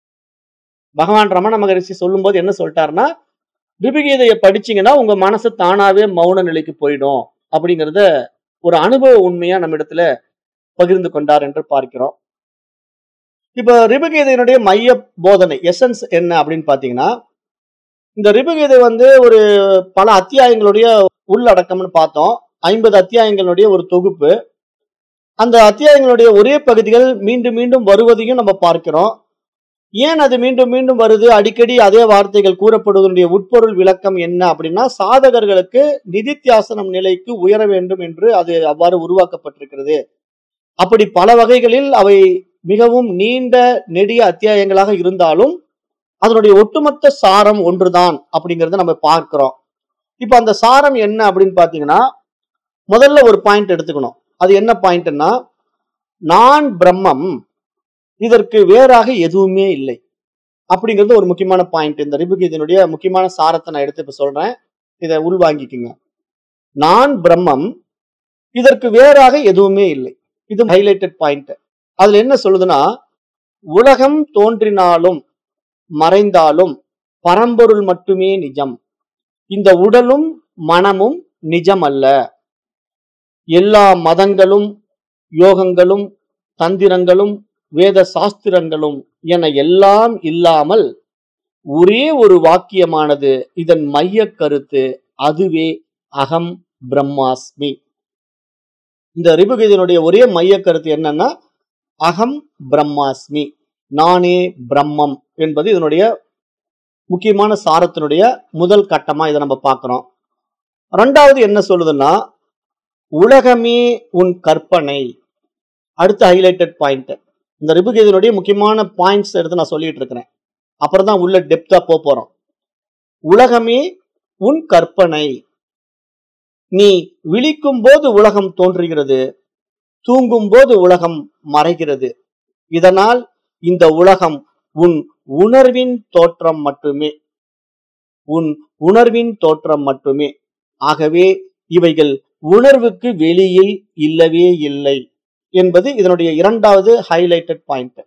பகவான் ரமண மகரிஷி சொல்லும்போது என்ன சொல்லிட்டாருன்னா ரிபுகீதையை படிச்சீங்கன்னா உங்க மனசு தானாவே மௌன நிலைக்கு போயிடும் அப்படிங்கறத ஒரு அனுபவ உண்மையா நம்ம இடத்துல பகிர்ந்து கொண்டார் என்று பார்க்கிறோம் இப்ப ரிபுகீதையினுடைய மைய போதனை எசன்ஸ் என்ன அப்படின்னு பாத்தீங்கன்னா இந்த ரிபுகீதை வந்து ஒரு பல அத்தியாயங்களுடைய உள்ளடக்கம்னு பார்த்தோம் ஐம்பது அத்தியாயங்களுடைய ஒரு தொகுப்பு அந்த அத்தியாயங்களுடைய ஒரே பகுதிகள் மீண்டும் மீண்டும் வருவதையும் நம்ம பார்க்கிறோம் ஏன் அது மீண்டும் மீண்டும் வருது அடிக்கடி அதே வார்த்தைகள் கூறப்படுவதனுடைய உட்பொருள் விளக்கம் என்ன அப்படின்னா சாதகர்களுக்கு நிதித்தியாசனம் நிலைக்கு உயர வேண்டும் என்று அது அவ்வாறு உருவாக்கப்பட்டிருக்கிறது அப்படி பல வகைகளில் அவை மிகவும் நீண்ட நெடிய அத்தியாயங்களாக இருந்தாலும் அதனுடைய ஒட்டுமொத்த சாரம் ஒன்றுதான் அப்படிங்கறத நம்ம பார்க்கிறோம் இப்ப அந்த சாரம் என்ன அப்படின்னு பாத்தீங்கன்னா முதல்ல ஒரு பாயிண்ட் எடுத்துக்கணும் அது என்ன பாயிண்ட்னா நான் பிரம்மம் இதற்கு வேறாக எதுவுமே இல்லை அப்படிங்கிறது ஒரு முக்கியமான பாயிண்ட் இந்த ரிபுகீதனுடைய முக்கியமான சாரத்தை நான் எடுத்து இப்ப சொல்றேன் இதை உள்வாங்கிக்குங்க நான் பிரம்மம் இதற்கு வேறாக எதுவுமே இல்லை இது ஹைலைட்டட் பாயிண்ட் அதுல என்ன சொல்லுதுன்னா உலகம் தோன்றினாலும் மறைந்தாலும் பரம்பொருள் மட்டுமே நிஜம் இந்த உடலும் மனமும் நிஜம் அல்ல எல்லா மதங்களும் யோகங்களும் தந்திரங்களும் வேத சாஸ்திரங்களும் என எல்லாம் இல்லாமல் ஒரே ஒரு வாக்கியமானது இதன் மைய கருத்து அதுவே அகம் பிரம்மாஸ்மி இந்த ரிபுகீதனுடைய ஒரே மைய கருத்து என்னன்னா அகம் பிரம்மாஸ்மி நானே பிரம்மம் என்பது இதனுடைய முக்கியமான சாரத்தினுடைய முதல் கட்டமா இதை நம்ம பார்க்கிறோம் ரெண்டாவது என்ன சொல்லுதுன்னா உலகமே உன் கற்பனை அடுத்த ஹைலைட்டட் பாயிண்ட் இந்த ரிபுகீதனுடைய முக்கியமான பாயிண்ட்ஸ் எடுத்து நான் சொல்லிட்டு இருக்கிறேன் அப்புறம் தான் உள்ள டெப்தா போக போறோம் உலகமே உன் கற்பனை நீ விழிக்கும் போது உலகம் தோன்றுகிறது தூங்கும் போது உலகம் மறைகிறது இதனால் இந்த உலகம் உன் உணர்வின் தோற்றம் மட்டுமே உன் உணர்வின் தோற்றம் மட்டுமே ஆகவே இவைகள் உணர்வுக்கு வெளியில் இல்லவே இல்லை என்பது இதனுடைய இரண்டாவது ஹைலைட்டட் பாயிண்ட்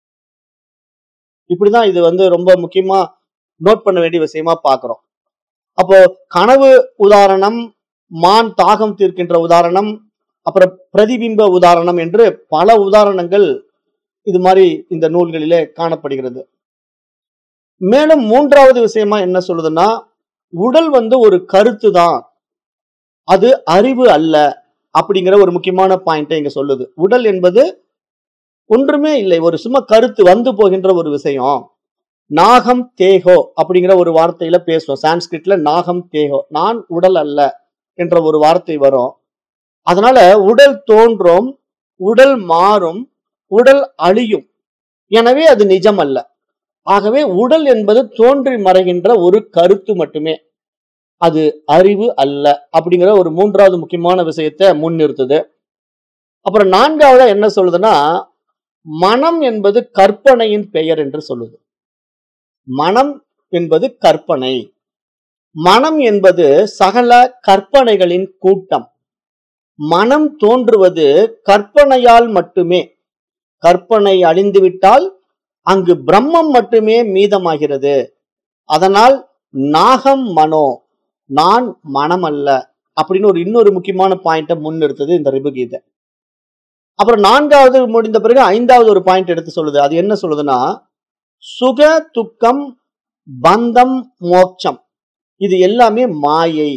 இப்படிதான் இது வந்து ரொம்ப முக்கியமா நோட் பண்ண வேண்டிய விஷயமா பாக்குறோம் அப்போ கனவு உதாரணம் மான் தாகம் தீர்க்கின்ற உதாரணம் அப்புறம் பிரதிபிம்ப உதாரணம் என்று பல உதாரணங்கள் இது மாதிரி இந்த நூல்களிலே காணப்படுகிறது மேலும் மூன்றாவது விஷயமா என்ன சொல்லுதுன்னா உடல் வந்து ஒரு கருத்து தான் அது அறிவு அல்ல அப்படிங்கிற ஒரு முக்கியமான பாயிண்டை இங்க சொல்லுது உடல் என்பது ஒன்றுமே இல்லை ஒரு சும்மா கருத்து வந்து போகின்ற ஒரு விஷயம் நாகம் தேகோ அப்படிங்கிற ஒரு வார்த்தையில பேசுவோம் சான்ஸ்கிரிட்ல நாகம் தேகோ நான் உடல் அல்ல என்ற ஒரு வார்த்தை வரும் அதனால உடல் தோன்றும் உடல் மாறும் உடல் அழியும் எனவே அது நிஜம் அல்ல ஆகவே உடல் என்பது தோன்றி மறைகின்ற ஒரு கருத்து மட்டுமே அது அறிவு அல்ல அப்படிங்கிற ஒரு மூன்றாவது முக்கியமான விஷயத்தை முன்னிறுத்துது அப்புறம் நான்காவதா என்ன சொல்லுதுன்னா மனம் என்பது கற்பனையின் பெயர் என்று சொல்லுது மனம் என்பது கற்பனை மனம் என்பது சகல கற்பனைகளின் கூட்டம் மனம் தோன்றுவது கற்பனையால் மட்டுமே கற்பனை அழிந்துவிட்டால் அங்கு பிரம்மம் மட்டுமே மீதமாகிறது அதனால் நாகம் மனோ நான் மனம் அல்ல அப்படின்னு ஒரு இன்னொரு முக்கியமான பாயிண்ட முன்னிறுத்தது இந்த ரிபுகீதை அப்புறம் நான்காவது முடிந்த பிறகு ஐந்தாவது ஒரு பாயிண்ட் எடுத்து சொல்லுது அது என்ன சொல்லுதுன்னா சுக துக்கம் பந்தம் மோட்சம் இது எல்லாமே மாயை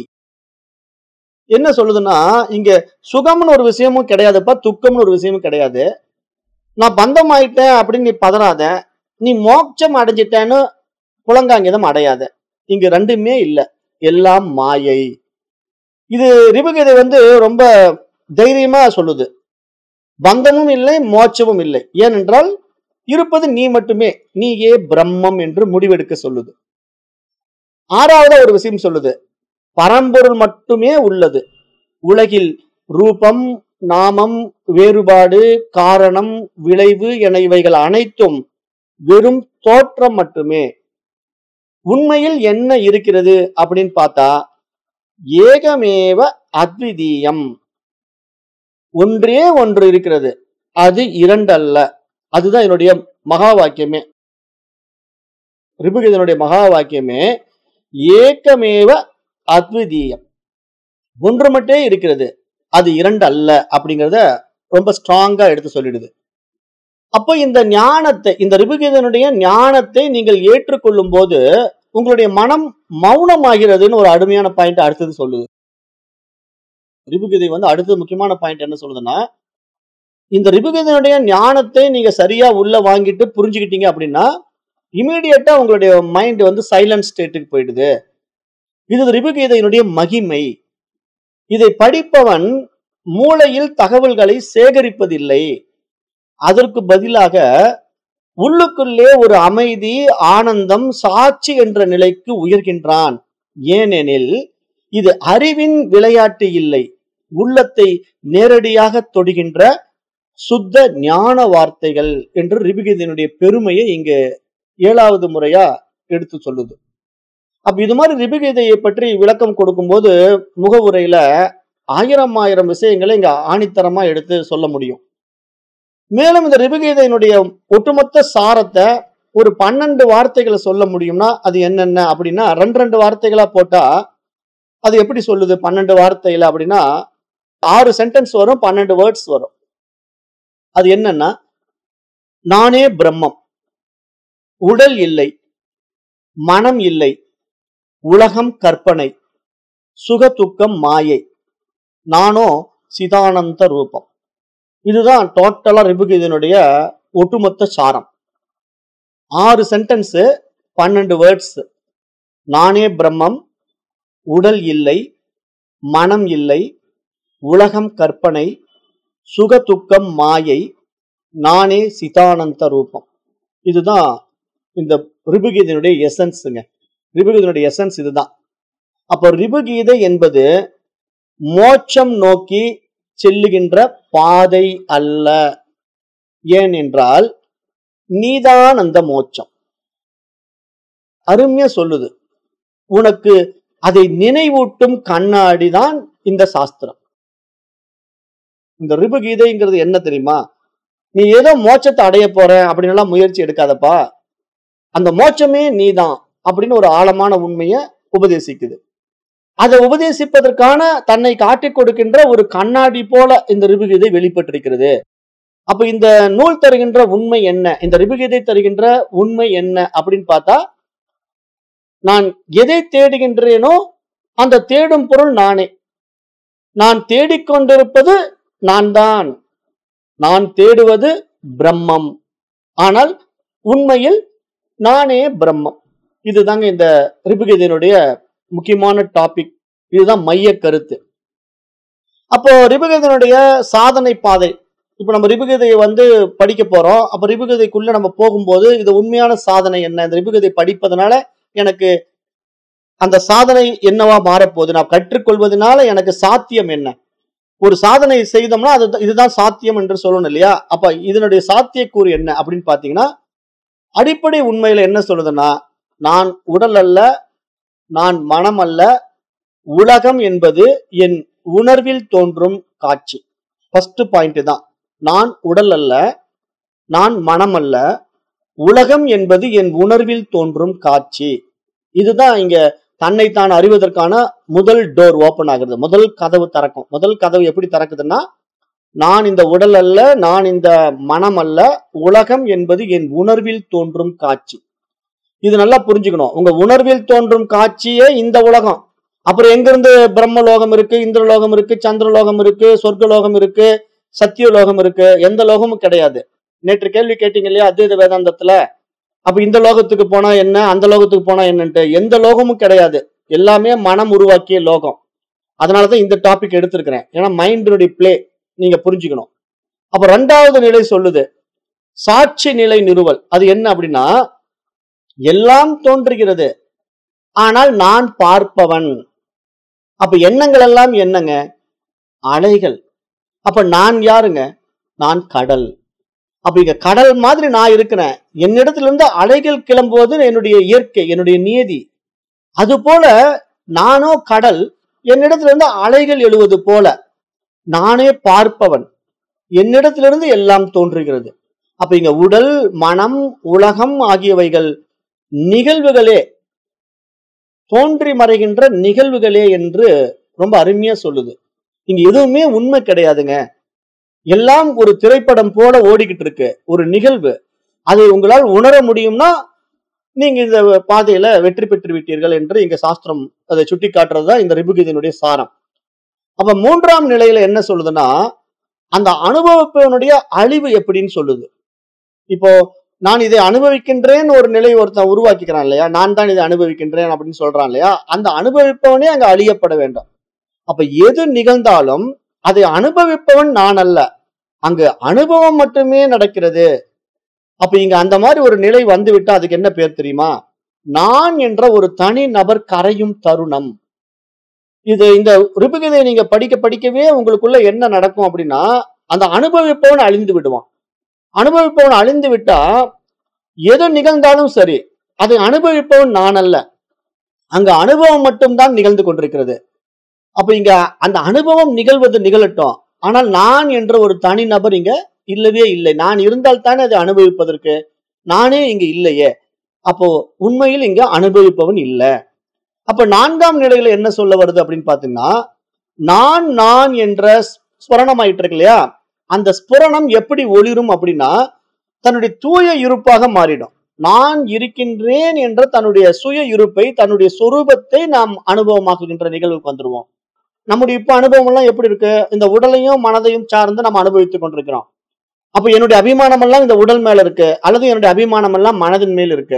என்ன சொல்லுதுன்னா இங்க சுகம்னு ஒரு விஷயமும் கிடையாதுப்பா துக்கம்னு ஒரு விஷயமும் கிடையாது நான் பந்தம் ஆயிட்டேன் அப்படின்னு நீ பதறாத நீ மோட்சம் அடைஞ்சிட்டேன்னு புலங்காங்கிதம் அடையாத இங்க ரெண்டுமே இல்ல எல்லாம் மாயை இது ரிபுகீதை வந்து ரொம்ப தைரியமா சொல்லுது பந்தமும் இல்லை மோட்சமும் இல்லை ஏனென்றால் இருப்பது நீ மட்டுமே நீயே பிரம்மம் என்று முடிவெடுக்க சொல்லுது ஆறாவது ஒரு விஷயம் சொல்லுது பரம்பொருள் மட்டுமே உள்ளது உலகில் ரூபம் நாமம் வேறுபாடு காரணம் விளைவு என இவைகள் அனைத்தும் வெறும் தோற்றம் மட்டுமே உண்மையில் என்ன இருக்கிறது அப்படின்னு பார்த்தா ஏகமேவ அத்விதீயம் ஒன்றே ஒன்று இருக்கிறது அது இரண்டு அல்ல அதுதான் என்னுடைய மகா வாக்கியமே ரிபுகீதனுடைய மகா வாக்கியமே ஏகமேவ அத்விதீயம் ஒன்று மட்டுமே இருக்கிறது அது இரண்டு அல்ல அப்படிங்கிறத ரொம்ப ஸ்ட்ராங்கா எடுத்து சொல்லிடுது அப்போ இந்த ஞானத்தை இந்த ரிபுகீதனுடைய ஞானத்தை நீங்கள் ஏற்றுக்கொள்ளும் போது உங்களுடைய மனம் மௌனமாகிறதுன்னு ஒரு அருமையான பாயிண்ட் அடுத்தது சொல்லுது ரிபுகீதை வந்து அடுத்த முக்கியமான பாயிண்ட் என்ன சொல்லுதுன்னா இந்த ரிபுகீதனுடைய ஞானத்தை நீங்க சரியா உள்ள வாங்கிட்டு புரிஞ்சுக்கிட்டீங்க அப்படின்னா இமீடியட்டா உங்களுடைய மைண்ட் வந்து சைலண்ட் ஸ்டேட்டுக்கு போயிடுது இது ரிபுகீதையினுடைய மகிமை இதை படிப்பவன் மூளையில் தகவல்களை சேகரிப்பதில்லை அதற்கு பதிலாக உள்ளுக்குள்ளே ஒரு அமைதி ஆனந்தம் சாட்சி என்ற நிலைக்கு உயர்கின்றான் ஏனெனில் இது அறிவின் விளையாட்டு இல்லை உள்ளத்தை நேரடியாக தொடுகின்ற சுத்த ஞான வார்த்தைகள் என்று ரிபிகீதனுடைய பெருமையை இங்கு ஏழாவது முறையா எடுத்து சொல்லுது அப்ப இது மாதிரி ரிபிகீதையை பற்றி விளக்கம் கொடுக்கும்போது முகவுரையில ஆயிரம் ஆயிரம் விஷயங்களை இங்க ஆணித்தரமா எடுத்து சொல்ல முடியும் மேலும் இந்த ரிபுகீதையினுடைய ஒட்டுமொத்த சாரத்தை ஒரு பன்னெண்டு வார்த்தைகளை சொல்ல முடியும்னா அது என்னென்ன அப்படின்னா ரெண்டு ரெண்டு வார்த்தைகளா போட்டா அது எப்படி சொல்லுது பன்னெண்டு வார்த்தையில அப்படின்னா ஆறு சென்டென்ஸ் வரும் பன்னெண்டு வேர்ட்ஸ் வரும் அது என்னன்னா நானே பிரம்மம் உடல் இல்லை மனம் இல்லை உலகம் கற்பனை சுக துக்கம் மாயை நானோ சிதானந்த ரூபம் இதுதான் டோட்டலா ரிபுகீதனுடைய ஒட்டுமொத்த சாரம் ஆறு சென்டென்ஸ் பன்னெண்டு வேர்ட்ஸ் நானே பிரம்மம் உடல் இல்லை மனம் இல்லை உலகம் கற்பனை சுக துக்கம் மாயை நானே சிதானந்த ரூபம் இதுதான் இந்த ரிபுகீதனுடைய எசன்ஸுங்க ரிபுகீதனுடைய எசன்ஸ் இதுதான் அப்போ ரிபுகீதை என்பது மோட்சம் நோக்கி செல்லுகின்ற பாதை அல்ல ஏனென்றால் நீதான் அந்த மோட்சம் அருமையா சொல்லுது உனக்கு அதை நினைவூட்டும் கண்ணாடி தான் இந்த சாஸ்திரம் இந்த ரிபுகீதைங்கிறது என்ன தெரியுமா நீ ஏதோ மோட்சத்தை அடைய போற அப்படின்னு எல்லாம் முயற்சி எடுக்காதப்பா அந்த மோட்சமே நீதான் அப்படின்னு ஒரு ஆழமான உண்மையை உபதேசிக்குது அதை உபதேசிப்பதற்கான தன்னை காட்டிக் கொடுக்கின்ற ஒரு கண்ணாடி போல இந்த ரிபுகீதை வெளிப்பட்டிருக்கிறது அப்ப இந்த நூல் தருகின்ற உண்மை என்ன இந்த ரிபுகீதை தருகின்ற உண்மை என்ன அப்படின்னு பார்த்தா நான் எதை தேடுகின்றேனோ அந்த தேடும் பொருள் நானே நான் தேடிக்கொண்டிருப்பது நான் தான் நான் தேடுவது பிரம்மம் ஆனால் உண்மையில் நானே பிரம்மம் இதுதாங்க இந்த ரிபுகீதையினுடைய முக்கியமான டாபிக் இதுதான் மைய கருத்து அப்போ ரிபுகீதையினுடைய சாதனை பாதை இப்போ நம்ம ரிபுகீதையை வந்து படிக்க போறோம் அப்ப ரிபுகீதைக்குள்ள நம்ம போகும்போது இது உண்மையான சாதனை என்ன இந்த ரிபுகீதை படிப்பதனால எனக்கு அந்த சாதனை என்னவா மாறப்போகுது நான் கற்றுக்கொள்வதனால எனக்கு சாத்தியம் என்ன ஒரு சாதனை செய்தோம்னா அது இதுதான் சாத்தியம் என்று சொல்லணும் இல்லையா அப்ப இதனுடைய சாத்தியக்கூறு என்ன அப்படின்னு பாத்தீங்கன்னா அடிப்படை உண்மையில என்ன சொல்லுதுன்னா நான் உடல் அல்ல நான் மனம் அல்ல உலகம் என்பது என் உணர்வில் தோன்றும் காட்சி ஃபர்ஸ்ட் பாயிண்ட் தான் நான் உடல் அல்ல நான் மனம் அல்ல உலகம் என்பது என் உணர்வில் தோன்றும் காட்சி இதுதான் இங்க தன்னைத்தான் அறிவதற்கான முதல் டோர் ஓபன் ஆகுது முதல் கதவு திறக்கும் முதல் கதவு எப்படி திறக்குதுன்னா நான் இந்த உடல் அல்ல நான் இந்த மனம் அல்ல உலகம் என்பது என் உணர்வில் தோன்றும் காட்சி இது நல்லா புரிஞ்சுக்கணும் உங்க உணர்வில் தோன்றும் காட்சியே இந்த உலகம் அப்புறம் எங்கிருந்து பிரம்மலோகம் இருக்கு இந்திரலோகம் இருக்கு சந்திரலோகம் இருக்கு சொர்க்கலோகம் இருக்கு சத்தியலோகம் இருக்கு எந்த லோகமும் கிடையாது நேற்று கேள்வி கேட்டீங்க இல்லையா அத்வைத வேதாந்தத்துல அப்ப இந்த லோகத்துக்கு போனா என்ன அந்த லோகத்துக்கு போனா என்னன்ட்டு எந்த லோகமும் கிடையாது எல்லாமே மனம் உருவாக்கிய லோகம் அதனாலதான் இந்த டாபிக் எடுத்திருக்கிறேன் ஏன்னா மைண்டினுடைய பிளே நீங்க புரிஞ்சுக்கணும் அப்ப ரெண்டாவது நிலை சொல்லுது சாட்சி நிலை நிறுவல் அது என்ன அப்படின்னா எல்லாம் தோன்றுகிறது ஆனால் நான் பார்ப்பவன் அப்ப எண்ணங்கள் எல்லாம் என்னங்க அலைகள் அப்ப நான் யாருங்க நான் கடல் அப்ப இங்க கடல் மாதிரி நான் இருக்கிறேன் என்னிடத்துல இருந்து அலைகள் கிளம்புவது என்னுடைய இயற்கை என்னுடைய நியதி அது போல நானோ கடல் என்னிடத்துல இருந்து அலைகள் எழுவது போல நானே பார்ப்பவன் என்னிடத்திலிருந்து எல்லாம் தோன்றுகிறது அப்ப இங்க உடல் மனம் உலகம் ஆகியவைகள் நிகழ்வுகளே தோன்றி மறைகின்ற நிகழ்வுகளே என்று ரொம்ப அருமையா சொல்லுது இங்க எதுவுமே உண்மை கிடையாதுங்க எல்லாம் ஒரு திரைப்படம் போல ஓடிக்கிட்டு இருக்கு ஒரு நிகழ்வு அதை உங்களால் உணர முடியும்னா நீங்க இந்த பாதையில வெற்றி பெற்று விட்டீர்கள் என்று இங்க சாஸ்திரம் அதை சுட்டி காட்டுறதுதான் இந்த ரிபுகீதனுடைய சாரம் அப்ப மூன்றாம் நிலையில என்ன சொல்லுதுன்னா அந்த அனுபவத்தினுடைய அழிவு எப்படின்னு சொல்லுது இப்போ நான் இதை அனுபவிக்கின்றேன் ஒரு நிலை ஒருத்தன் உருவாக்கிக்கிறான் இல்லையா நான் தான் இதை அனுபவிக்கின்றேன் அப்படின்னு சொல்றான் இல்லையா அந்த அனுபவிப்பவனே அங்க அழியப்பட வேண்டும் அப்ப எது நிகழ்ந்தாலும் அதை அனுபவிப்பவன் நான் அல்ல அங்கு அனுபவம் மட்டுமே நடக்கிறது அப்ப இங்க அந்த மாதிரி ஒரு நிலை வந்து விட்டா அதுக்கு என்ன பேர் தெரியுமா நான் என்ற ஒரு தனி நபர் கரையும் தருணம் இது இந்த ரிபுகதை நீங்க படிக்க படிக்கவே உங்களுக்குள்ள என்ன நடக்கும் அப்படின்னா அந்த அனுபவிப்பவன் அழிந்து விடுவான் அனுபவிப்பவன் அழிந்து விட்டா எது நிகழ்ந்தாலும் சரி அதை அனுபவிப்பவன் நான் அல்ல அங்க அனுபவம் மட்டும்தான் நிகழ்ந்து கொண்டிருக்கிறது அப்ப இங்க அந்த அனுபவம் நிகழ்வது நிகழட்டும் ஆனால் நான் என்ற ஒரு தனி நபர் இங்க இல்லவே இல்லை நான் இருந்தால் தானே அதை அனுபவிப்பதற்கு நானே இங்க இல்லையே அப்போ உண்மையில் இங்க அனுபவிப்பவன் இல்ல அப்ப நான்காம் நிலையில என்ன சொல்ல வருது அப்படின்னு பாத்தீங்கன்னா நான் நான் என்ற ஸ்புரணம் ஆயிட்டு இருக்கு இல்லையா அந்த ஸ்புரணம் எப்படி ஒளிரும் அப்படின்னா தன்னுடைய தூய இருப்பாக மாறிடும் நான் இருக்கின்றேன் என்ற தன்னுடைய சுய இருப்பை தன்னுடைய சொரூபத்தை நாம் அனுபவமாக்குகின்ற நிகழ்வுக்கு வந்துருவோம் நம்முடைய இப்ப அனுபவம் எல்லாம் எப்படி இருக்கு இந்த உடலையும் மனதையும் சார்ந்து நம்ம அனுபவித்துக் கொண்டிருக்கிறோம் அப்ப என்னுடைய அபிமானம் எல்லாம் இந்த உடல் மேல இருக்கு அல்லது என்னுடைய அபிமானம் எல்லாம் மனதின் மேல் இருக்கு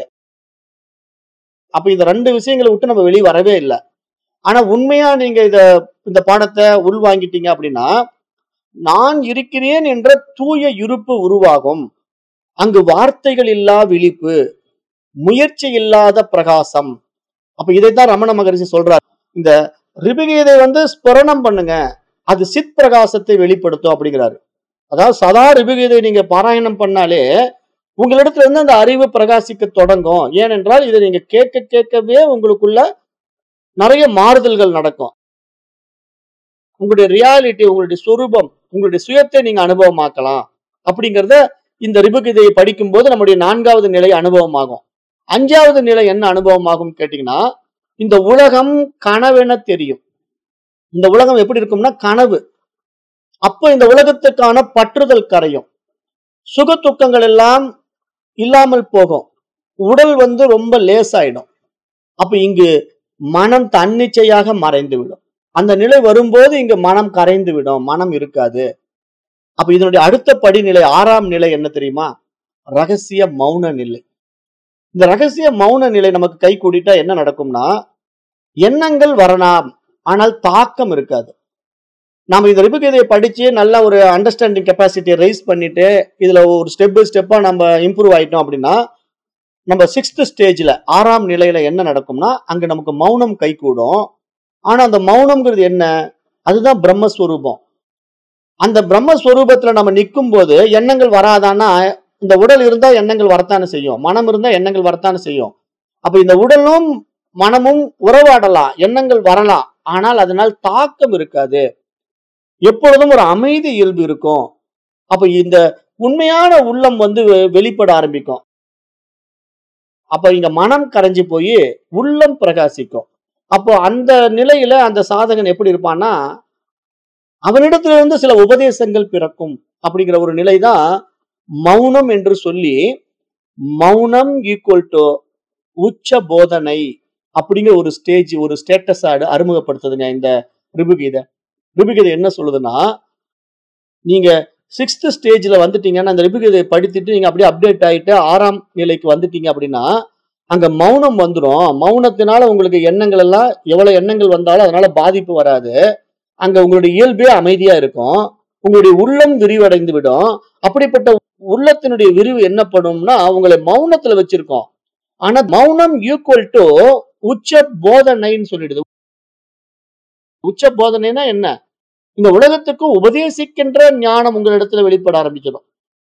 அப்ப இந்த ரெண்டு விஷயங்களை விட்டு நம்ம வெளியே வரவே இல்லை ஆனா உண்மையா நீங்க இத இந்த பாடத்தை உள்வாங்கிட்டீங்க அப்படின்னா நான் இருக்கிறேன் என்ற தூய இருப்பு உருவாகும் அங்கு வார்த்தைகள் இல்லா விழிப்பு முயற்சி இல்லாத பிரகாசம் அப்ப இதைத்தான் ரமண மகரிஷி சொல்றார் இந்த ரிபிகீதை வந்து ஸ்புரணம் பண்ணுங்க அது சித் பிரகாசத்தை வெளிப்படுத்தும் அப்படிங்கிறாரு அதாவது சதா ரிபிகீதை நீங்க பாராயணம் பண்ணாலே உங்களிடத்துல இருந்து அந்த அறிவு பிரகாசிக்க தொடங்கும் ஏனென்றால் இதை நீங்க கேட்க கேட்கவே உங்களுக்குள்ள நிறைய மாறுதல்கள் நடக்கும் உங்களுடைய ரியாலிட்டி உங்களுடைய சொரூபம் உங்களுடைய சுயத்தை நீங்க அனுபவமாக்கலாம் அப்படிங்கறத இந்த ரிபுகீதையை படிக்கும் போது நம்முடைய நான்காவது நிலை அனுபவமாகும் அஞ்சாவது நிலை என்ன அனுபவமாகும் கேட்டீங்கன்னா இந்த உலகம் கனவென தெரியும் இந்த உலகம் எப்படி இருக்கும்னா கனவு அப்ப இந்த உலகத்துக்கான பற்றுதல் கரையும் சுக துக்கங்கள் எல்லாம் இல்லாமல் போகும் உடல் வந்து ரொம்ப லேசாயிடும் அப்ப இங்கு மனம் தன்னிச்சையாக மறைந்து விடும் அந்த நிலை வரும்போது இங்கு மனம் கரைந்து விடும் மனம் இருக்காது அப்ப இதனுடைய அடுத்த படிநிலை ஆறாம் நிலை என்ன தெரியுமா ரகசிய மௌன நிலை இந்த ரகசிய மௌன நிலை நமக்கு கை கூடிட்டா என்ன நடக்கும்னா எண்ணங்கள் வரலாம் ஆனால் தாக்கம் இருக்காது நாம இந்த ரிபுகீதையை படிச்சு நல்ல ஒரு அண்டர்ஸ்டாண்டிங் கெப்பாசிட்டியை ரைஸ் பண்ணிட்டு இதுல ஒரு ஸ்டெப் பை ஸ்டெப்பா நம்ம இம்ப்ரூவ் ஆயிட்டோம் அப்படின்னா நம்ம சிக்ஸ்த் ஸ்டேஜ்ல ஆறாம் நிலையில என்ன நடக்கும்னா அங்க நமக்கு மௌனம் கை கூடும் ஆனா அந்த மௌனம்ங்கிறது என்ன அதுதான் பிரம்மஸ்வரூபம் அந்த பிரம்மஸ்வரூபத்துல நம்ம நிற்கும் போது எண்ணங்கள் வராதான்னா இந்த உடல் இருந்தா எண்ணங்கள் வரத்தானே செய்யும் மனம் இருந்தா எண்ணங்கள் வரத்தானே செய்யும் அப்ப இந்த உடலும் மனமும் உறவாடலாம் எண்ணங்கள் வரலாம் ஆனால் அதனால் தாக்கம் இருக்காது எப்பொழுதும் ஒரு அமைதி இயல்பு இருக்கும் அப்ப இந்த உண்மையான உள்ளம் வந்து வெ- வெளிப்பட ஆரம்பிக்கும் அப்ப இங்க மனம் கரைஞ்சு போய் உள்ளம் பிரகாசிக்கும் அப்போ அந்த நிலையில அந்த சாதகன் எப்படி இருப்பான்னா அவனிடத்திலிருந்து சில உபதேசங்கள் பிறக்கும் அப்படிங்கிற ஒரு நிலைதான் மௌனம் என்று சொல்லி மௌனம் ஈக்குவல் டு உச்ச போதனை அப்படிங்கிற ஒரு ஸ்டேஜ் ஒரு ஸ்டேட்டஸ் அறிமுகப்படுத்துதுங்க இந்த ரிபுகீதை ரிபுகீதை என்ன சொல்லுதுன்னா நீங்க சிக்ஸ்த் ஸ்டேஜ்ல வந்துட்டீங்கன்னா அந்த ரிபுகீதையை படித்துட்டு நீங்க அப்படியே அப்டேட் ஆயிட்டு ஆறாம் நிலைக்கு வந்துட்டீங்க அப்படின்னா அங்க மௌனம் வந்துடும் மௌனத்தினால உங்களுக்கு எண்ணங்கள் எல்லாம் எவ்வளவு எண்ணங்கள் வந்தாலும் அதனால பாதிப்பு வராது அங்க உங்களுடைய இயல்பே அமைதியா இருக்கும் உங்களுடைய உள்ளம் விரிவடைந்து விடும் அப்படிப்பட்ட உள்ளத்தினுடைய விரிவு என்னப்படும்னா உங்களை மௌனத்துல வச்சிருக்கோம் ஆனா மௌனம் ஈக்குவல் டு உச்ச போதனைன்னு சொல்லிடுது உச்ச போதனைனா என்ன இந்த உலகத்துக்கு உபதேசிக்கின்ற ஞானம் உங்களிடத்துல வெளிப்பட ஆரம்பிச்சிடும்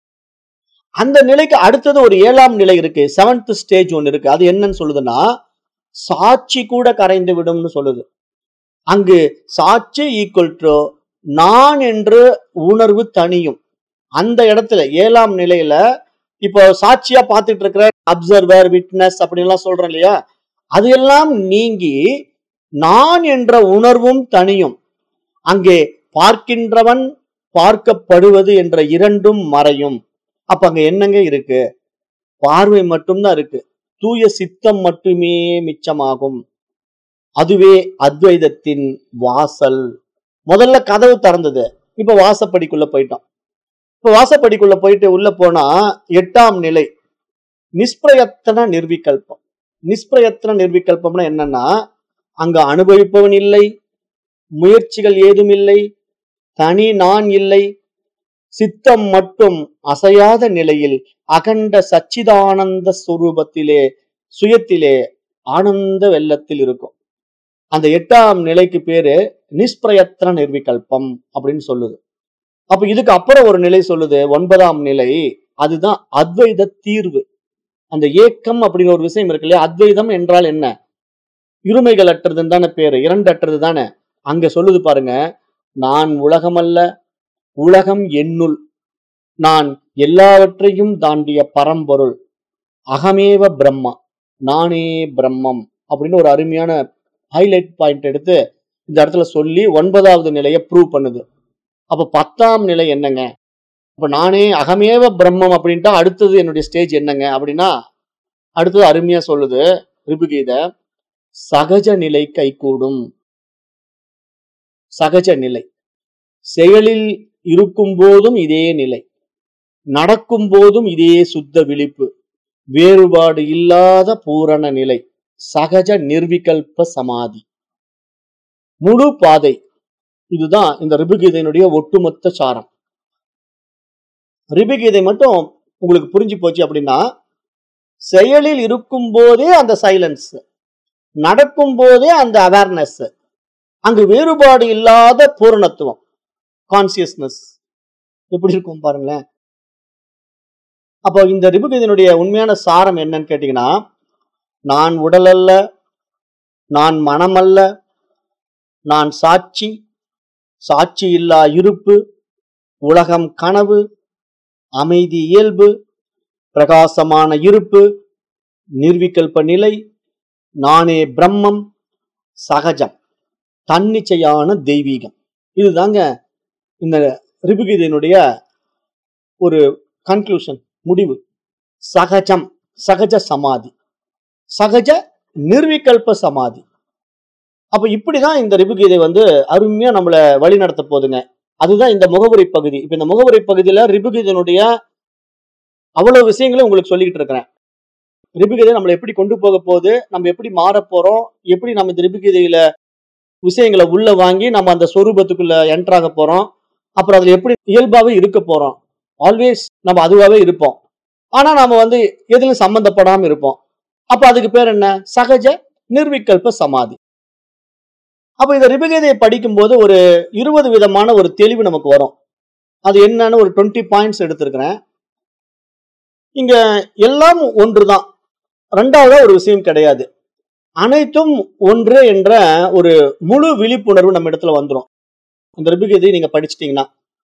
அந்த நிலைக்கு அடுத்தது ஒரு ஏழாம் நிலை இருக்கு செவன்த் ஸ்டேஜ் ஒன்னு இருக்கு அது என்னன்னு சொல்லுதுன்னா சாட்சி கூட கரைந்து விடும்னு சொல்லுது அங்கு சாட்சி ஈக்குவல் டு நான் என்று உணர்வு தனியும் அந்த இடத்துல ஏழாம் நிலையில இப்போ சாட்சியா பார்த்துட்டு இருக்கிற அப்சர்வர் விட்னஸ் அப்படின்லாம் சொல்றோம் இல்லையா அது எல்லாம் நீங்கி நான் என்ற உணர்வும் தனியும் அங்கே பார்க்கின்றவன் பார்க்கப்படுவது என்ற இரண்டும் மறையும் அப்ப அங்க என்னங்க இருக்கு பார்வை மட்டும்தான் இருக்கு தூய சித்தம் மட்டுமே மிச்சமாகும் அதுவே அத்வைதத்தின் வாசல் முதல்ல கதவு திறந்தது இப்ப வாசப்படிக்குள்ள போயிட்டோம் இப்ப வாசப்படிக்குள்ள போயிட்டு உள்ள போனா எட்டாம் நிலை நிஷ்பிரயத்தன நிர்விகல்பம் நிஷ்பிரயத்தன நிர்விகல்பம்னா என்னன்னா அங்க அனுபவிப்பவன் இல்லை முயற்சிகள் ஏதும் இல்லை தனி நான் இல்லை சித்தம் மட்டும் அசையாத நிலையில் அகண்ட சச்சிதானந்த சுரூபத்திலே சுயத்திலே ஆனந்த வெள்ளத்தில் இருக்கும் அந்த எட்டாம் நிலைக்கு பேரு நிஷ்பிரயத்தன நிர்விகல்பம் அப்படின்னு சொல்லுது அப்ப இதுக்கு அப்புறம் ஒரு நிலை சொல்லுது ஒன்பதாம் நிலை அதுதான் அத்வைத தீர்வு அந்த ஏக்கம் அப்படிங்கிற ஒரு விஷயம் இருக்கு இல்லையா அத்வைதம் என்றால் என்ன இருமைகள் அற்றதுன்னு தானே பேரு இரண்டற்றது தானே அங்க சொல்லுது பாருங்க நான் உலகமல்ல உலகம் என்னுள் நான் எல்லாவற்றையும் தாண்டிய பரம்பொருள் அகமேவ பிரம்மா நானே பிரம்மம் அப்படின்னு ஒரு அருமையான ஹைலைட் பாயிண்ட் எடுத்து இந்த இடத்துல சொல்லி ஒன்பதாவது நிலையை ப்ரூவ் பண்ணுது அப்ப பத்தாம் நிலை என்னங்க அப்ப நானே அகமேவ பிரம்மம் அப்படின்ட்டா அடுத்தது என்னுடைய ஸ்டேஜ் என்னங்க அப்படின்னா அடுத்தது அருமையா சொல்லுது ரிபுகீத சகஜ நிலை கைகூடும் சகஜ நிலை செயலில் இருக்கும் போதும் இதே நிலை நடக்கும் போதும் இதே சுத்த விழிப்பு வேறுபாடு இல்லாத பூரண நிலை சகஜ நிர்விகல்ப சமாதி முழு பாதை இதுதான் இந்த ரிபுகீதையினுடைய ஒட்டுமொத்த சாரம் ரிபுகீதை மட்டும் உங்களுக்கு புரிஞ்சு போச்சு அப்படின்னா செயலில் இருக்கும் போதே அந்த சைலன்ஸ் நடக்கும் போதே அந்த அவேர்னஸ் அங்கு வேறுபாடு இல்லாத பூரணத்துவம் கான்சியஸ்னஸ் எப்படி இருக்கும் பாருங்களேன் அப்போ இந்த ரிபுகீதையினுடைய உண்மையான சாரம் என்னன்னு கேட்டீங்கன்னா நான் உடல் அல்ல நான் மனம் அல்ல நான் சாட்சி சாட்சி இல்லா இருப்பு உலகம் கனவு அமைதி இயல்பு பிரகாசமான இருப்பு நிர்விகல்ப நிலை நானே பிரம்மம் சகஜம் தன்னிச்சையான தெய்வீகம் இதுதாங்க இந்த ரிபுகீதையினுடைய ஒரு கன்க்ளூஷன் முடிவு சகஜம் சகஜ சமாதி சகஜ நிர்விகல்ப சமாதி அப்ப இப்படிதான் இந்த ரிபுகீதை வந்து அருமையா நம்மள வழி நடத்த போகுதுங்க அதுதான் இந்த முகவுரை பகுதி இப்ப இந்த முகவுரை பகுதியில ரிபுகீதனுடைய அவ்வளவு விஷயங்களும் உங்களுக்கு சொல்லிக்கிட்டு இருக்கிறேன் ரிபுகீதை நம்மளை எப்படி கொண்டு போக போகுது நம்ம எப்படி மாற போறோம் எப்படி நம்ம இந்த ரிபுகீதையில விஷயங்களை உள்ள வாங்கி நம்ம அந்த சொரூபத்துக்குள்ள என்ட்ராக போறோம் அப்புறம் அதுல எப்படி இயல்பாவே இருக்க போறோம் ஆல்வேஸ் நம்ம அதுவாவே இருப்போம் ஆனா நாம வந்து எதிலும் சம்பந்தப்படாம இருப்போம் அப்ப அதுக்கு பேர் என்ன சகஜ நிர்விகல்ப சமாதி அப்ப இந்த ரிபகீதையை படிக்கும்போது ஒரு இருபது விதமான ஒரு தெளிவு நமக்கு வரும் அது என்னன்னு ஒரு டுவெண்ட்டி பாயிண்ட்ஸ் எடுத்திருக்கிறேன் இங்க எல்லாம் ஒன்றுதான் ரெண்டாவதா ஒரு விஷயம் கிடையாது அனைத்தும் ஒன்று என்ற ஒரு முழு விழிப்புணர்வு நம்ம இடத்துல வந்துடும் இந்த ரிபகீதையை நீங்க படிச்சிட்டீங்கன்னா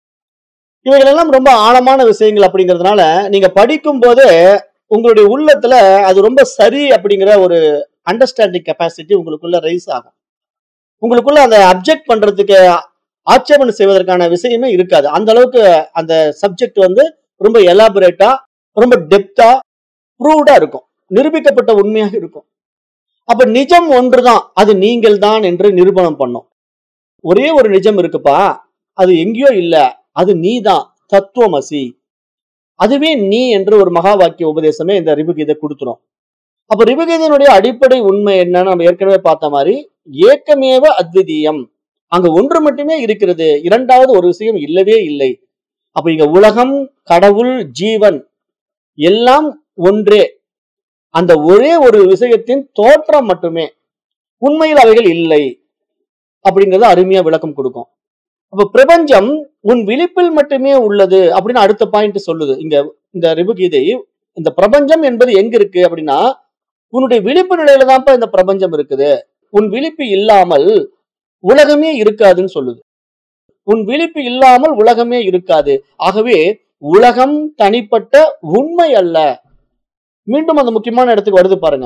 இவைகள் எல்லாம் ரொம்ப ஆழமான விஷயங்கள் அப்படிங்கிறதுனால நீங்க படிக்கும் போதே உங்களுடைய உள்ளத்துல அது ரொம்ப சரி அப்படிங்கிற ஒரு அண்டர்ஸ்டாண்டிங் கெப்பாசிட்டி உங்களுக்குள்ள ரைஸ் ஆகும் உங்களுக்குள்ள அந்த அப்ஜெக்ட் பண்றதுக்கு ஆட்சேபனை செய்வதற்கான விஷயமே இருக்காது அந்த அளவுக்கு அந்த சப்ஜெக்ட் வந்து ரொம்ப எலாபரேட்டா ரொம்ப டெப்தா ப்ரூவ்டா இருக்கும் நிரூபிக்கப்பட்ட உண்மையாக இருக்கும் அப்ப நிஜம் ஒன்றுதான் அது நீங்கள் தான் என்று நிரூபணம் பண்ணும் ஒரே ஒரு நிஜம் இருக்குப்பா அது எங்கேயோ இல்ல அது நீதான் தத்துவமசி அதுவே நீ என்று ஒரு மகா வாக்கிய உபதேசமே இந்த ரிபுகீதை கொடுத்துரும் அப்ப ரிபுகீதையினுடைய அடிப்படை உண்மை என்னன்னு நம்ம ஏற்கனவே பார்த்த மாதிரி ஏக்கமேவ அத்விதீயம் அங்க ஒன்று மட்டுமே இருக்கிறது இரண்டாவது ஒரு விஷயம் இல்லவே இல்லை அப்ப இங்க உலகம் கடவுள் ஜீவன் எல்லாம் ஒன்றே அந்த ஒரே ஒரு விஷயத்தின் தோற்றம் மட்டுமே உண்மையில் அவைகள் இல்லை அப்படிங்கறது அருமையா விளக்கம் கொடுக்கும் அப்ப பிரபஞ்சம் உன் விழிப்பில் மட்டுமே உள்ளது அப்படின்னு அடுத்த பாயிண்ட் சொல்லுது இங்க இந்த ரிபுகீதை இந்த பிரபஞ்சம் என்பது எங்க இருக்கு அப்படின்னா உன்னுடைய விழிப்பு நிலையில தான்ப்பா இந்த பிரபஞ்சம் இருக்குது உன் விழிப்பு இல்லாமல் உலகமே இருக்காதுன்னு சொல்லுது உன் விழிப்பு இல்லாமல் உலகமே இருக்காது ஆகவே உலகம் தனிப்பட்ட உண்மை அல்ல மீண்டும் அந்த முக்கியமான இடத்துக்கு வருது பாருங்க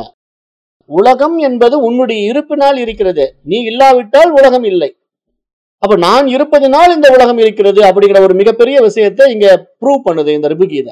உலகம் என்பது உன்னுடைய இருப்பினால் இருக்கிறது நீ இல்லாவிட்டால் உலகம் இல்லை அப்ப நான் இருப்பதினால் இந்த உலகம் இருக்கிறது அப்படிங்கிற ஒரு மிகப்பெரிய விஷயத்தை இங்க ப்ரூவ் பண்ணுது இந்த ரிபுகீதை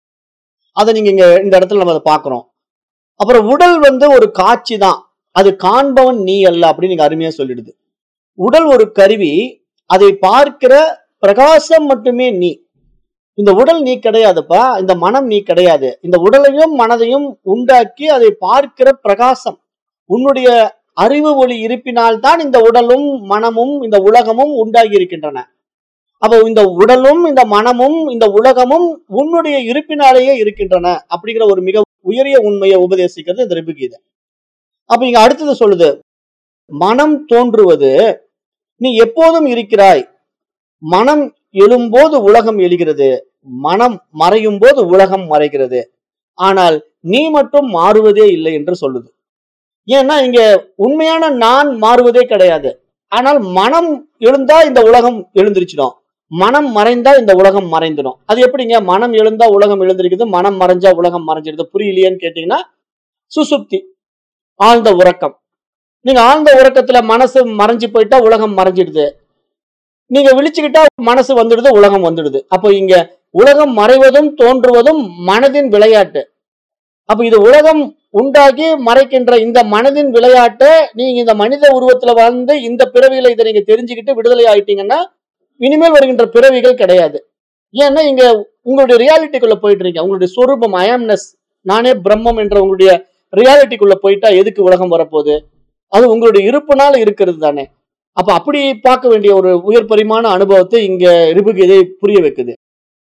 அதை நீங்க இங்க இந்த இடத்துல நம்ம அதை பாக்குறோம் அப்புறம் உடல் வந்து ஒரு காட்சி தான் அது காண்பவன் நீ அல்ல அப்படின்னு நீங்க அருமையா சொல்லிடுது உடல் ஒரு கருவி அதை பார்க்கிற பிரகாசம் மட்டுமே நீ இந்த உடல் நீ கிடையாதுப்பா இந்த மனம் நீ கிடையாது இந்த உடலையும் மனதையும் உண்டாக்கி அதை பார்க்கிற பிரகாசம் உன்னுடைய அறிவு ஒளி இருப்பினால் தான் இந்த உடலும் மனமும் இந்த உலகமும் உண்டாகி இருக்கின்றன அப்போ இந்த உடலும் இந்த மனமும் இந்த உலகமும் உன்னுடைய இருப்பினாலேயே இருக்கின்றன அப்படிங்கிற ஒரு மிக உயரிய உண்மையை உபதேசிக்கிறது இந்த ரிபுகீதை அப்ப இங்க அடுத்தது சொல்லுது மனம் தோன்றுவது நீ எப்போதும் இருக்கிறாய் மனம் எழும்போது உலகம் எழுகிறது மனம் மறையும் போது உலகம் மறைகிறது ஆனால் நீ மட்டும் மாறுவதே இல்லை என்று சொல்லுது ஏன்னா இங்க உண்மையான நான் மாறுவதே கிடையாது ஆனால் மனம் எழுந்தா இந்த உலகம் எழுந்திருச்சிடும் மனம் மறைந்தா இந்த உலகம் மறைந்துடும் அது எப்படிங்க மனம் எழுந்தா உலகம் எழுந்திருக்குது மனம் மறைஞ்சா உலகம் மறைஞ்சிடுது புரியலையேன்னு கேட்டீங்கன்னா சுசுப்தி ஆழ்ந்த உறக்கம் நீங்க ஆழ்ந்த உறக்கத்துல மனசு மறைஞ்சு போயிட்டா உலகம் மறைஞ்சிடுது நீங்க விழிச்சுக்கிட்டா மனசு வந்துடுது உலகம் வந்துடுது அப்போ இங்க உலகம் மறைவதும் தோன்றுவதும் மனதின் விளையாட்டு அப்ப இது உலகம் உண்டாகி மறைக்கின்ற இந்த மனதின் விளையாட்டை நீங்க இந்த மனித உருவத்துல வந்து இந்த பிறவியில இதை நீங்க தெரிஞ்சுக்கிட்டு விடுதலை ஆயிட்டீங்கன்னா இனிமேல் வருகின்ற பிறவிகள் கிடையாது ஏன்னா இங்க உங்களுடைய ரியாலிட்டிக்குள்ள போயிட்டு இருக்கீங்க உங்களுடைய சொரூபம் அயாம்னஸ் நானே பிரம்மம் என்ற உங்களுடைய ரியாலிட்டிக்குள்ள போயிட்டா எதுக்கு உலகம் வரப்போகுது அது உங்களுடைய இருப்புனால இருக்கிறது தானே அப்ப அப்படி பார்க்க வேண்டிய ஒரு உயர் பரிமாண அனுபவத்தை இங்க ரிபுகீதை புரிய வைக்குது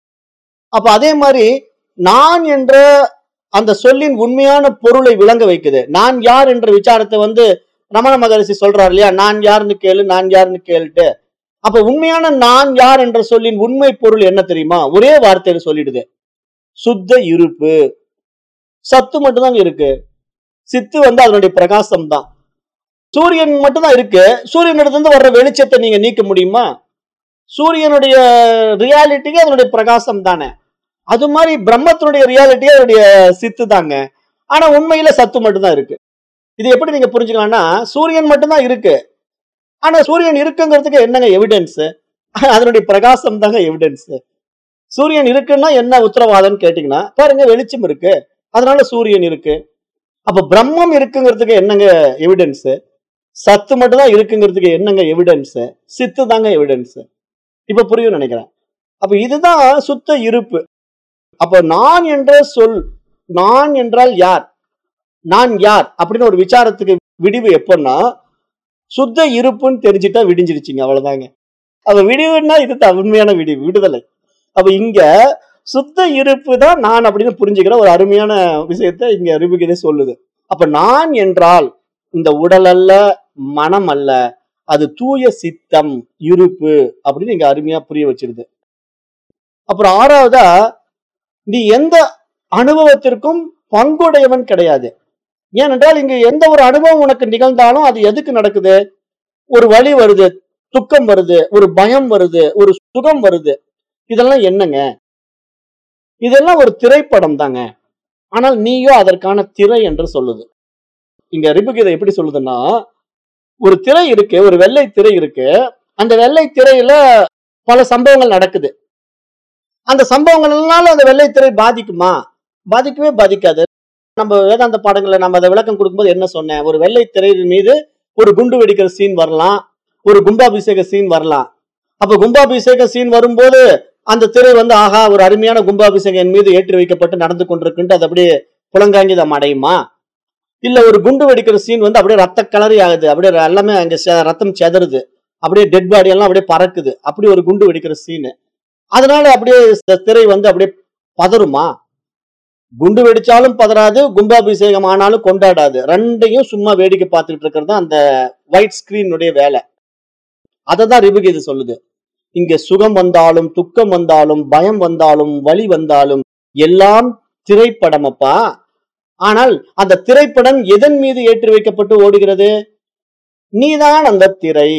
அப்ப அதே மாதிரி நான் என்ற அந்த சொல்லின் உண்மையான பொருளை விளங்க வைக்குது நான் யார் என்ற விசாரத்தை வந்து ரமண மகரிஷி சொல்றாரு இல்லையா நான் யாருன்னு கேளு நான் யாருன்னு கேளுட்டு அப்ப உண்மையான நான் யார் என்ற சொல்லின் உண்மை பொருள் என்ன தெரியுமா ஒரே வார்த்தையில சொல்லிடுது சுத்த இருப்பு சத்து மட்டும்தான் இருக்கு சித்து வந்து அதனுடைய பிரகாசம் தான் சூரியன் மட்டும்தான் இருக்கு சூரியனிடத்துல வர்ற வெளிச்சத்தை நீங்க நீக்க முடியுமா சூரியனுடைய ரியாலிட்டிக்கு அதனுடைய பிரகாசம் தானே அது மாதிரி பிரம்மத்தினுடைய ரியாலிட்டி அதனுடைய சித்து தாங்க ஆனா உண்மையில சத்து மட்டும்தான் இருக்கு இது எப்படி நீங்க புரிஞ்சுக்கலாம்னா சூரியன் மட்டும்தான் இருக்கு ஆனா சூரியன் இருக்குங்கிறதுக்கு என்னங்க எவிடன்ஸ் அதனுடைய பிரகாசம் தாங்க எவிடன்ஸ் சூரியன் இருக்குன்னா என்ன உத்தரவாதம்னு கேட்டீங்கன்னா பாருங்க வெளிச்சம் இருக்கு அதனால சூரியன் இருக்கு அப்ப பிரம்மம் இருக்குங்கிறதுக்கு என்னங்க எவிடன்ஸ் சத்து மட்டும் தான் இருக்குங்கிறதுக்கு என்னங்க எவிடன்ஸ் சித்து தாங்க எவிடன்ஸ் இப்ப புரியும் நினைக்கிறேன் அப்ப இதுதான் சுத்த இருப்பு அப்ப நான் என்ற சொல் நான் என்றால் யார் நான் யார் அப்படின்னு ஒரு விசாரத்துக்கு விடிவு எப்பன்னா சுத்த இருப்புன்னு தெரிஞ்சுட்டா விடிஞ்சிருச்சுங்க அவ்வளவுதாங்க அப்ப விடிவுன்னா இதுதான் உண்மையான விடிவு விடுதலை அப்ப இங்க சுத்த இருப்பு தான் நான் அப்படின்னு புரிஞ்சுக்கிற ஒரு அருமையான விஷயத்த இங்க ரிபுகிதே சொல்லுது அப்ப நான் என்றால் இந்த உடல் அல்ல மனம் அல்ல அது தூய சித்தம் இருப்பு அப்படின்னு இங்க அருமையா புரிய வச்சிருது அப்புறம் ஆறாவதா நீ எந்த அனுபவத்திற்கும் பங்குடையவன் கிடையாது ஏனென்றால் இங்க எந்த ஒரு அனுபவம் உனக்கு நிகழ்ந்தாலும் அது எதுக்கு நடக்குது ஒரு வழி வருது துக்கம் வருது ஒரு பயம் வருது ஒரு சுகம் வருது இதெல்லாம் என்னங்க இதெல்லாம் ஒரு திரைப்படம் தாங்க ஆனால் நீயோ அதற்கான திரை என்று சொல்லுது இங்க ரிபுகீதை எப்படி சொல்லுதுன்னா ஒரு திரை இருக்கு ஒரு வெள்ளை திரை இருக்கு அந்த வெள்ளை திரையில பல சம்பவங்கள் நடக்குது அந்த சம்பவங்கள்னால அந்த வெள்ளை திரை பாதிக்குமா பாதிக்கவே பாதிக்காது நம்ம வேதாந்த பாடங்களை நம்ம அதை விளக்கம் கொடுக்கும்போது என்ன சொன்னேன் ஒரு வெள்ளை திரையின் மீது ஒரு குண்டு வெடிக்கிற சீன் வரலாம் ஒரு கும்பாபிஷேக சீன் வரலாம் அப்ப கும்பாபிஷேக சீன் வரும்போது அந்த திரை வந்து ஆஹா ஒரு அருமையான கும்பாபிஷேகம் என் மீது ஏற்றி வைக்கப்பட்டு நடந்து கொண்டிருக்குன்ட்டு அது அப்படியே புலங்காங்கிதம் அடையுமா இல்ல ஒரு குண்டு வெடிக்கிற சீன் வந்து அப்படியே ரத்த கலரி ஆகுது அப்படியே எல்லாமே அங்க செ- ரத்தம் செதறுது அப்படியே டெட் பாடி எல்லாம் அப்படியே பறக்குது அப்படி ஒரு குண்டு வெடிக்கிற சீன் அதனால அப்படியே ச- திரை வந்து அப்படியே பதறுமா குண்டு வெடிச்சாலும் பதறாது கும்பாபிஷேகம் ஆனாலும் கொண்டாடாது ரெண்டையும் சும்மா வேடிக்கை பார்த்துட்டு இருக்கிறது தான் அந்த ஒயிட் ஸ்கிரீனுடைய வேலை அதை தான் ரிபுகீது சொல்லுது இங்க சுகம் வந்தாலும் துக்கம் வந்தாலும் பயம் வந்தாலும் வலி வந்தாலும் எல்லாம் திரைப்படம் அப்பா ஆனால் அந்த திரைப்படம் எதன் மீது ஏற்றி வைக்கப்பட்டு ஓடுகிறது நீதான் அந்த திரை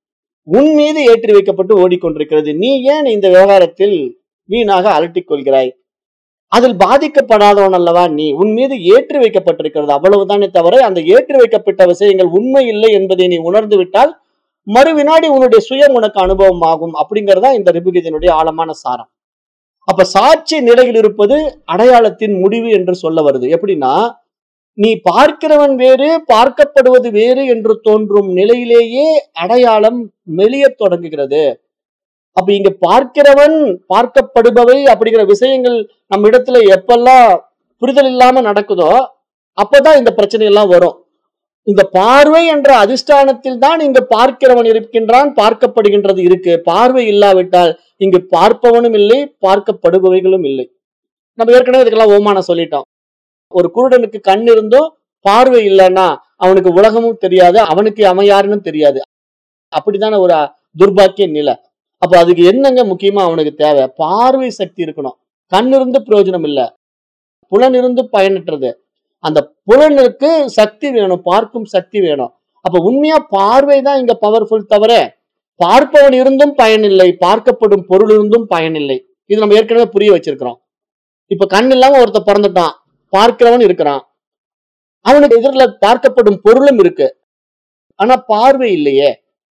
உன் மீது ஏற்றி வைக்கப்பட்டு ஓடிக்கொண்டிருக்கிறது நீ ஏன் இந்த விவகாரத்தில் வீணாக அலட்டிக் கொள்கிறாய் அதில் பாதிக்கப்படாதவன் அல்லவா நீ உன் மீது ஏற்றி வைக்கப்பட்டிருக்கிறது அவ்வளவுதானே தவிர அந்த ஏற்றி வைக்கப்பட்ட விஷயங்கள் உண்மை இல்லை என்பதை நீ உணர்ந்து விட்டால் மறு வினாடி உன்னுடைய சுயம் உனக்கு அனுபவம் ஆகும் அப்படிங்கறதா இந்த ரிபுகீதனுடைய ஆழமான சாரம் அப்ப சாட்சி நிலையில் இருப்பது அடையாளத்தின் முடிவு என்று சொல்ல வருது எப்படின்னா நீ பார்க்கிறவன் வேறு பார்க்கப்படுவது வேறு என்று தோன்றும் நிலையிலேயே அடையாளம் மெலியத் தொடங்குகிறது அப்ப இங்க பார்க்கிறவன் பார்க்கப்படுபவை அப்படிங்கிற விஷயங்கள் நம்ம இடத்துல எப்பெல்லாம் புரிதல் இல்லாம நடக்குதோ அப்பதான் இந்த பிரச்சனை எல்லாம் வரும் இந்த பார்வை என்ற அதிஷ்டானத்தில் தான் இங்க பார்க்கிறவன் இருக்கின்றான் பார்க்கப்படுகின்றது இருக்கு பார்வை இல்லாவிட்டால் இங்கு பார்ப்பவனும் இல்லை பார்க்கப்படுபவைகளும் இல்லை நம்ம ஏற்கனவே இதுக்கெல்லாம் ஓமானம் சொல்லிட்டோம் ஒரு குருடனுக்கு கண் இருந்தும் பார்வை இல்லைன்னா அவனுக்கு உலகமும் தெரியாது அவனுக்கு அவன் யாருன்னு தெரியாது அப்படித்தானே ஒரு துர்பாக்கிய நிலை அப்ப அதுக்கு என்னங்க முக்கியமா அவனுக்கு தேவை பார்வை சக்தி இருக்கணும் கண் இருந்து பிரயோஜனம் இல்ல புலன் இருந்து பயனற்றது அந்த புலனுக்கு சக்தி வேணும் பார்க்கும் சக்தி வேணும் அப்ப உண்மையா பார்வை தான் இங்க பவர்ஃபுல் தவிர பார்ப்பவன் இருந்தும் பயனில்லை பார்க்கப்படும் பொருள் இருந்தும் பயனில்லை இது நம்ம ஏற்கனவே புரிய வச்சிருக்கிறோம் இப்ப கண் இல்லாம ஒருத்த பிறந்துட்டான் பார்க்கிறவன் இருக்கிறான் அவனுக்கு எதிரில் பார்க்கப்படும் பொருளும் இருக்கு ஆனா பார்வை இல்லையே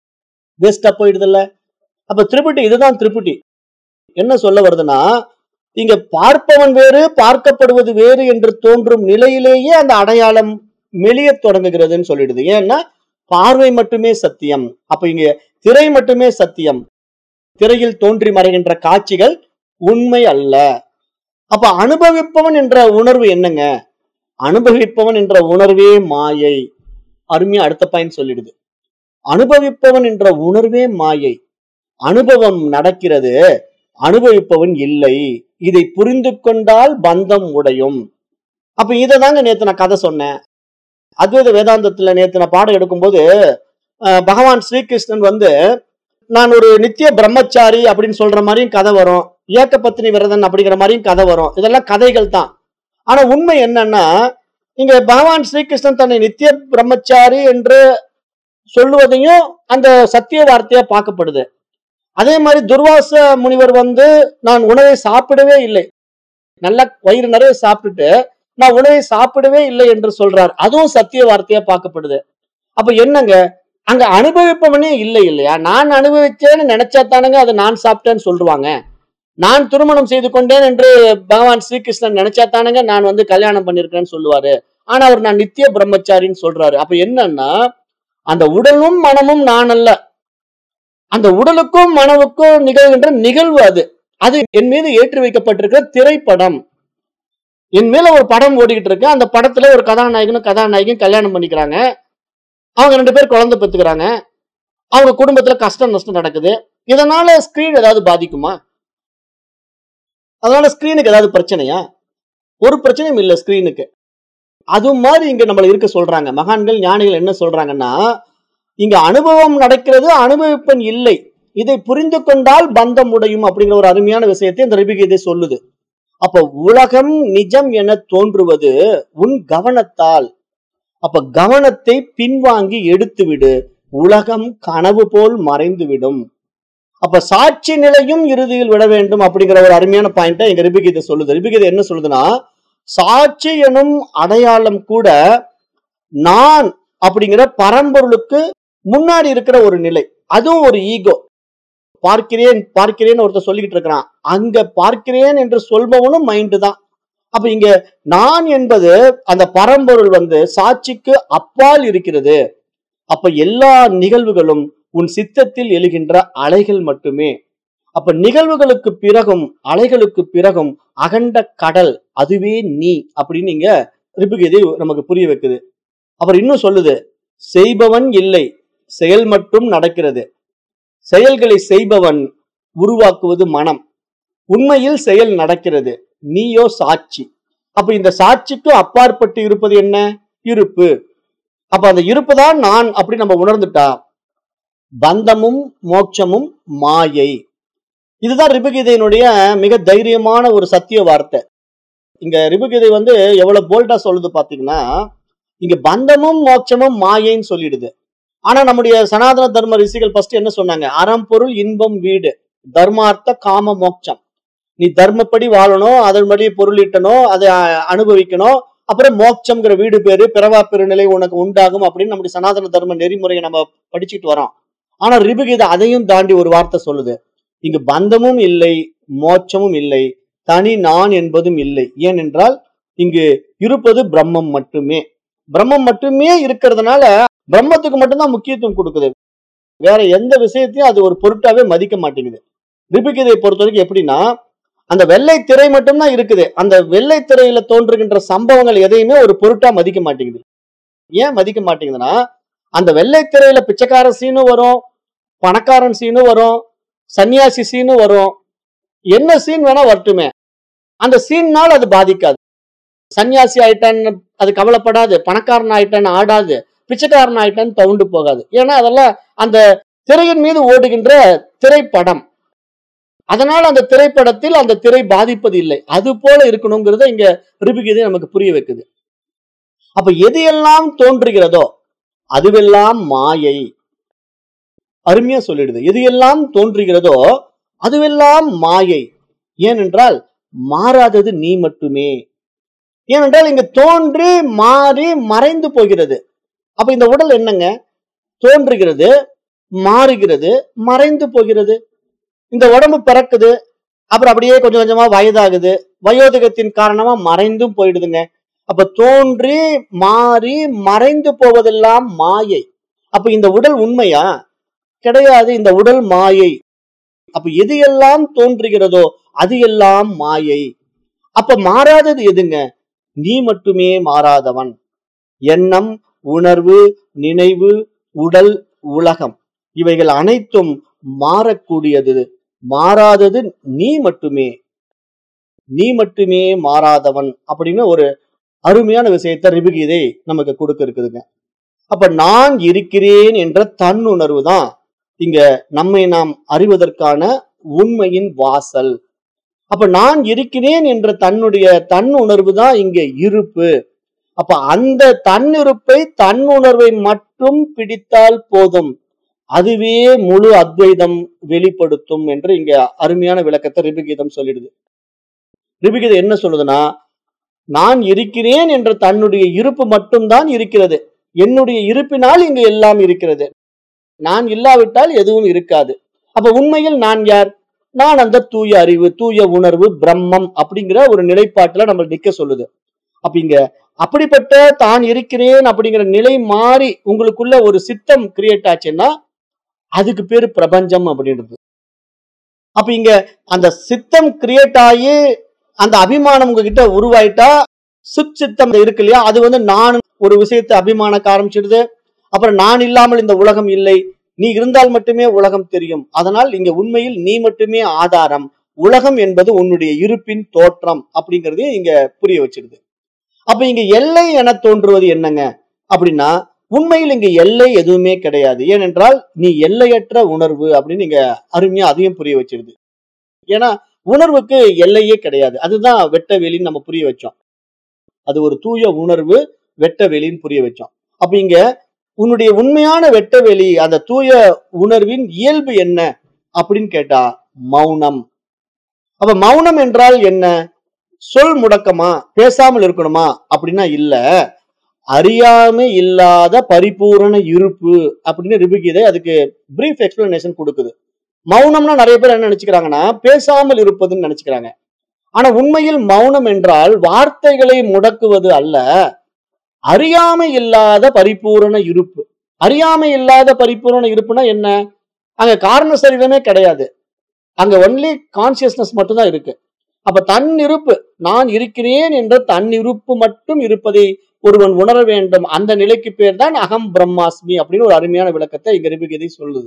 வேஸ்டா போயிடுதுல்ல அப்ப திருப்பட்டி இதுதான் திருப்பட்டி என்ன சொல்ல வருதுன்னா இங்க பார்ப்பவன் வேறு பார்க்கப்படுவது வேறு என்று தோன்றும் நிலையிலேயே அந்த அடையாளம் மெலியத் தொடங்குகிறதுன்னு சொல்லிடுது ஏன்னா பார்வை மட்டுமே சத்தியம் அப்ப இங்க திரை மட்டுமே சத்தியம் திரையில் தோன்றி மறைகின்ற காட்சிகள் உண்மை அல்ல அப்ப அனுபவிப்பவன் என்ற உணர்வு என்னங்க அனுபவிப்பவன் என்ற உணர்வே மாயை அருமையா அடுத்த பாயிண்ட் சொல்லிடுது அனுபவிப்பவன் என்ற உணர்வே மாயை அனுபவம் நடக்கிறது அனுபவிப்பவன் இல்லை இதை புரிந்து கொண்டால் பந்தம் உடையும் அப்ப இதை தாங்க நேத்து நான் கதை சொன்னேன் அத்வைத வேதாந்தத்துல நேத்து நான் பாடம் எடுக்கும்போது அஹ், பகவான் ஸ்ரீகிருஷ்ணன் வந்து நான் ஒரு நித்திய பிரம்மச்சாரி அப்படின்னு சொல்ற மாதிரியும் கதை வரும் ஏக்க பத்தினி விரதன் அப்படிங்கிற மாதிரியும் கதை வரும் இதெல்லாம் கதைகள் தான் ஆனா உண்மை என்னன்னா இங்க பகவான் ஸ்ரீகிருஷ்ணன் தன்னை நித்திய பிரம்மச்சாரி என்று சொல்லுவதையும் அந்த சத்திய வார்த்தையா பார்க்கப்படுது அதே மாதிரி துர்வாச முனிவர் வந்து நான் உணவை சாப்பிடவே இல்லை நல்லா வயிறு நிறைய சாப்பிட்டுட்டு நான் உணவை சாப்பிடவே இல்லை என்று சொல்றார் அதுவும் சத்திய வார்த்தையா பார்க்கப்படுது அப்ப என்னங்க அங்க அனுபவிப்பவனே இல்லை இல்லையா நான் அனுபவிச்சேன்னு நினைச்சா தானங்க அதை நான் சாப்பிட்டேன்னு சொல்லுவாங்க நான் திருமணம் செய்து கொண்டேன் என்று பகவான் ஸ்ரீகிருஷ்ணன் நினைச்சா தானங்க நான் வந்து கல்யாணம் பண்ணிருக்கேன்னு சொல்லுவாரு ஆனா அவர் நான் நித்திய பிரம்மச்சாரின்னு சொல்றாரு அப்ப என்னன்னா அந்த உடலும் மனமும் நான் அல்ல அந்த உடலுக்கும் மனவுக்கும் நிகழ்கின்ற நிகழ்வு அது அது என் மீது ஏற்றி வைக்கப்பட்டிருக்கிற திரைப்படம் என் மேல ஒரு படம் ஓடிக்கிட்டு இருக்கு அந்த படத்துல ஒரு கதாநாயகனும் கதாநாயகியும் கல்யாணம் பண்ணிக்கிறாங்க அவங்க ரெண்டு பேர் குழந்தை பெத்துக்கிறாங்க அவங்க குடும்பத்துல கஷ்டம் நஷ்டம் நடக்குது இதனால ஸ்கிரீன் ஏதாவது பாதிக்குமா அதனால ஸ்கிரீனுக்கு ஏதாவது பிரச்சனையா ஒரு பிரச்சனையும் இல்ல ஸ்கிரீனுக்கு அது மாதிரி இங்க நம்மள இருக்க சொல்றாங்க மகான்கள் ஞானிகள் என்ன சொல்றாங்கன்னா இங்க அனுபவம் நடக்கிறது அனுபவிப்பன் இல்லை இதை புரிந்து கொண்டால் பந்தம் உடையும் அப்படிங்கிற ஒரு அருமையான விஷயத்தை இந்த ரிபிகீதை சொல்லுது அப்ப உலகம் நிஜம் என தோன்றுவது உன் கவனத்தால் அப்ப கவனத்தை பின்வாங்கி எடுத்துவிடு உலகம் கனவு போல் மறைந்துவிடும் அப்ப சாட்சி நிலையும் இறுதியில் விட வேண்டும் அப்படிங்கிற ஒரு அருமையான பாயிண்ட எங்க ரிபிகீதை சொல்லுது ரிபிகீதை என்ன சொல்லுதுன்னா சாட்சி எனும் அடையாளம் கூட நான் அப்படிங்கிற பரம்பொருளுக்கு முன்னாடி இருக்கிற ஒரு நிலை அதுவும் ஒரு ஈகோ பார்க்கிறேன் பார்க்கிறேன் ஒருத்தர் சொல்லிக்கிட்டு இருக்கிறான் அங்க பார்க்கிறேன் என்று சொல்பவனும் மைண்டு தான் அப்ப இங்க நான் என்பது அந்த பரம்பொருள் வந்து சாட்சிக்கு அப்பால் இருக்கிறது அப்ப எல்லா நிகழ்வுகளும் உன் சித்தத்தில் எழுகின்ற அலைகள் மட்டுமே அப்ப நிகழ்வுகளுக்கு பிறகும் அலைகளுக்கு பிறகும் அகண்ட கடல் அதுவே நீ அப்படின்னு இங்க ரிபுகீதை நமக்கு புரிய வைக்குது அவர் இன்னும் சொல்லுது செய்பவன் இல்லை செயல் மட்டும் நடக்கிறது செயல்களை செய்பவன் உருவாக்குவது மனம் உண்மையில் செயல் நடக்கிறது நீயோ சாட்சி அப்ப இந்த சாட்சிக்கு அப்பாற்பட்டு இருப்பது என்ன இருப்பு அப்ப அந்த இருப்பு தான் நான் அப்படி நம்ம உணர்ந்துட்டா பந்தமும் மோட்சமும் மாயை இதுதான் ரிபுகீதையினுடைய மிக தைரியமான ஒரு சத்திய வார்த்தை இங்க ரிபுகீதை வந்து எவ்வளவு போல்டா சொல்லுது பாத்தீங்கன்னா இங்க பந்தமும் மோட்சமும் மாயைன்னு சொல்லிடுது ஆனா நம்முடைய சனாதன தர்ம ரிஷிகள் ஃபர்ஸ்ட் என்ன சொன்னாங்க அறம் பொருள் இன்பம் வீடு தர்மார்த்த காம மோட்சம் நீ தர்மப்படி வாழணும் அதன்படி பொருள் ஈட்டணும் அதை அ- அனுபவிக்கணும் அப்புறம் மோட்சம்ங்கிற வீடு பேரு பிறவா பெருநிலை உனக்கு உண்டாகும் அப்படின்னு நம்முடைய சனாதன தர்ம நெறிமுறையை நம்ம படிச்சுட்டு வரோம் ஆனா ரிபுகீதை அதையும் தாண்டி ஒரு வார்த்தை சொல்லுது இங்கு பந்தமும் இல்லை மோட்சமும் இல்லை தனி நான் என்பதும் இல்லை ஏனென்றால் இங்கு இருப்பது பிரம்மம் மட்டுமே பிரம்மம் மட்டுமே இருக்கிறதுனால பிரம்மத்துக்கு மட்டும்தான் முக்கியத்துவம் கொடுக்குது வேற எந்த விஷயத்தையும் அது ஒரு பொருட்டாவே மதிக்க மாட்டேங்குது ரிபிகதை பொறுத்த வரைக்கும் எப்படின்னா அந்த வெள்ளை திரை மட்டும்தான் இருக்குது அந்த வெள்ளை திரையில தோன்றுகின்ற சம்பவங்கள் எதையுமே ஒரு பொருட்டா மதிக்க மாட்டேங்குது ஏன் மதிக்க மாட்டேங்குதுன்னா அந்த வெள்ளை திரையில பிச்சைக்கார சீனும் வரும் பணக்காரன் சீனும் வரும் சன்னியாசி சீனும் வரும் என்ன சீன் வேணா வரட்டுமே அந்த சீன்னால அது பாதிக்காது சன்னியாசி ஆயிட்டான்னு அது கவலைப்படாது பணக்காரன் ஆயிட்டான்னு ஆடாது பிச்சைக்காரன் ஆயிட்டான்னு தவுண்டு போகாது ஏன்னா அதெல்லாம் அந்த திரையின் மீது ஓடுகின்ற திரைப்படம் அதனால அந்த திரைப்படத்தில் அந்த திரை பாதிப்பது இல்லை அது போல இருக்கணுங்கிறத இங்க ரிபிகீதை நமக்கு புரிய வைக்குது அப்ப எது எல்லாம் தோன்றுகிறதோ அதுவெல்லாம் மாயை அருமையா சொல்லிடுது எது எல்லாம் தோன்றுகிறதோ அதுவெல்லாம் மாயை ஏனென்றால் மாறாதது நீ மட்டுமே ஏனென்றால் இங்க தோன்றி மாறி மறைந்து போகிறது அப்ப இந்த உடல் என்னங்க தோன்றுகிறது மாறுகிறது மறைந்து போகிறது இந்த உடம்பு பிறக்குது அப்புறம் அப்படியே கொஞ்சம் கொஞ்சமா வயதாகுது வயோதிகத்தின் காரணமா மறைந்தும் போயிடுதுங்க அப்ப தோன்றி மாறி மறைந்து போவதெல்லாம் மாயை அப்ப இந்த உடல் உண்மையா கிடையாது இந்த உடல் மாயை அப்ப எது எல்லாம் தோன்றுகிறதோ அது எல்லாம் மாயை அப்ப மாறாதது எதுங்க நீ மட்டுமே மாறாதவன் எண்ணம் உணர்வு நினைவு உடல் உலகம் இவைகள் அனைத்தும் மாறக்கூடியது மாறாதது நீ மட்டுமே நீ மட்டுமே மாறாதவன் அப்படின்னு ஒரு அருமையான விஷயத்தை ரிபுகீதை நமக்கு கொடுக்க இருக்குதுங்க அப்ப நான் இருக்கிறேன் என்ற தன்னுணர்வு தான் இங்க நம்மை நாம் அறிவதற்கான உண்மையின் வாசல் அப்ப நான் இருக்கிறேன் என்ற தன்னுடைய தன் உணர்வு தான் இங்க இருப்பு அப்ப அந்த தன்னிருப்பை தன்னுணர்வை மட்டும் பிடித்தால் போதும் அதுவே முழு அத்வைதம் வெளிப்படுத்தும் என்று இங்க அருமையான விளக்கத்தை ரிபிகீதம் சொல்லிடுது ரிபிகீதம் என்ன சொல்லுதுன்னா நான் இருக்கிறேன் என்ற தன்னுடைய இருப்பு மட்டும்தான் இருக்கிறது என்னுடைய இருப்பினால் இங்கு எல்லாம் இருக்கிறது நான் இல்லாவிட்டால் எதுவும் இருக்காது அப்ப உண்மையில் நான் யார் நான் அந்த தூய அறிவு தூய உணர்வு பிரம்மம் அப்படிங்கிற ஒரு நிலைப்பாட்டுல நம்ம நிக்க சொல்லுது அப்ப இங்க அப்படிப்பட்ட தான் இருக்கிறேன் அப்படிங்கிற நிலை மாறி உங்களுக்குள்ள ஒரு சித்தம் கிரியேட் ஆச்சுன்னா அதுக்கு பேரு பிரபஞ்சம் அப்படின்றது அப்ப இங்க அந்த சித்தம் கிரியேட் ஆகி அந்த அபிமானம் உங்ககிட்ட உருவாயிட்டா சுத் சித்தம் இருக்கு இல்லையா அது வந்து நான் ஒரு விஷயத்தை அபிமானக்க ஆரம்பிச்சிடுது அப்புறம் நான் இல்லாமல் இந்த உலகம் இல்லை நீ இருந்தால் மட்டுமே உலகம் தெரியும் அதனால் இங்க உண்மையில் நீ மட்டுமே ஆதாரம் உலகம் என்பது உன்னுடைய இருப்பின் தோற்றம் அப்படிங்கறதையும் இங்க புரிய வச்சிருது அப்ப இங்க எல்லை என தோன்றுவது என்னங்க அப்படின்னா உண்மையில் இங்க எல்லை எதுவுமே கிடையாது ஏனென்றால் நீ எல்லையற்ற உணர்வு அப்படின்னு இங்க அருமையா அதையும் புரிய வச்சிருது ஏன்னா உணர்வுக்கு எல்லையே கிடையாது அதுதான் வெட்ட வெளின்னு நம்ம புரிய வச்சோம் அது ஒரு தூய உணர்வு வெட்ட வெளின்னு புரிய வச்சோம் அப்ப இங்க உன்னுடைய உண்மையான வெட்ட வெளி அந்த தூய உணர்வின் இயல்பு என்ன அப்படின்னு கேட்டா மௌனம் அப்ப மௌனம் என்றால் என்ன சொல் முடக்கமா பேசாமல் இருக்கணுமா அப்படின்னா இல்ல அறியாமை இல்லாத பரிபூரண இருப்பு அப்படின்னு ரிபுகீதை அதுக்கு பிரீஃப் எக்ஸ்பிளனேஷன் கொடுக்குது மௌனம்னா நிறைய பேர் என்ன நினைச்சுக்கிறாங்கன்னா பேசாமல் இருப்பதுன்னு நினைச்சுக்கிறாங்க ஆனா உண்மையில் மௌனம் என்றால் வார்த்தைகளை முடக்குவது அல்ல அறியாமை இல்லாத பரிபூரண இருப்பு அறியாமை இல்லாத பரிபூரண இருப்புனா என்ன அங்க காரண சரீரமே கிடையாது அங்க ஒன்லி கான்சியஸ்னஸ் மட்டும்தான் இருக்கு அப்ப தன் இருப்பு நான் இருக்கிறேன் என்ற தன் இருப்பு மட்டும் இருப்பதை ஒருவன் உணர வேண்டும் அந்த நிலைக்கு பேர் தான் அகம் பிரம்மாஸ்மி அப்படின்னு ஒரு அருமையான விளக்கத்தை இங்க ரிபுகீதை சொல்லுது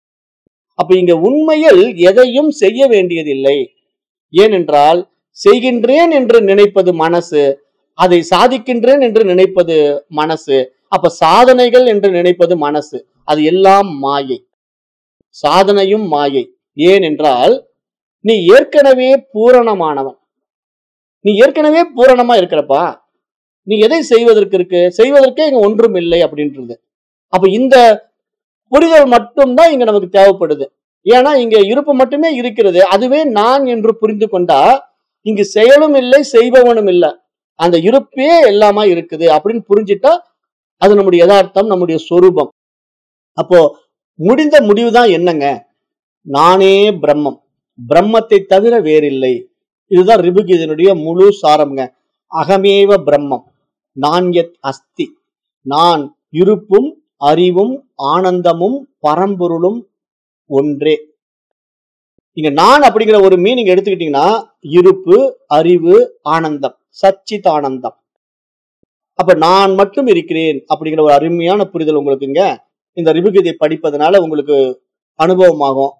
அப்ப இங்க உண்மையில் எதையும் செய்ய வேண்டியதில்லை ஏனென்றால் செய்கின்றேன் என்று நினைப்பது மனசு அதை சாதிக்கின்றேன் என்று நினைப்பது மனசு அப்ப சாதனைகள் என்று நினைப்பது மனசு அது எல்லாம் மாயை சாதனையும் மாயை ஏனென்றால் நீ ஏற்கனவே பூரணமானவன் நீ ஏற்கனவே பூரணமா இருக்கிறப்பா நீ எதை செய்வதற்கு இருக்கு செய்வதற்கே இங்க ஒன்றும் இல்லை அப்படின்றது அப்ப இந்த புரிதல் மட்டும்தான் இங்க நமக்கு தேவைப்படுது ஏன்னா இங்க இருப்பு மட்டுமே இருக்கிறது அதுவே நான் என்று புரிந்து கொண்டா இங்கு செயலும் இல்லை செய்பவனும் இல்லை அந்த இருப்பே எல்லாமா இருக்குது அப்படின்னு புரிஞ்சிட்டா அது நம்முடைய யதார்த்தம் நம்முடைய சொரூபம் அப்போ முடிந்த முடிவு தான் என்னங்க நானே பிரம்மம் பிரம்மத்தை தவிர வேறில்லை இதுதான் ரிபுகீதனுடைய முழு சாரம்ங்க அகமேவ பிரம்மம் நான் எத் அஸ்தி நான் இருப்பும் அறிவும் ஆனந்தமும் பரம்பொருளும் ஒன்றே இங்க நான் அப்படிங்கிற ஒரு மீனிங் எடுத்துக்கிட்டீங்கன்னா இருப்பு அறிவு ஆனந்தம் சச்சித் ஆனந்தம் அப்ப நான் மட்டும் இருக்கிறேன் அப்படிங்கிற ஒரு அருமையான புரிதல் உங்களுக்கு இங்க இந்த ரிபுகீதை படிப்பதனால உங்களுக்கு அனுபவமாகும்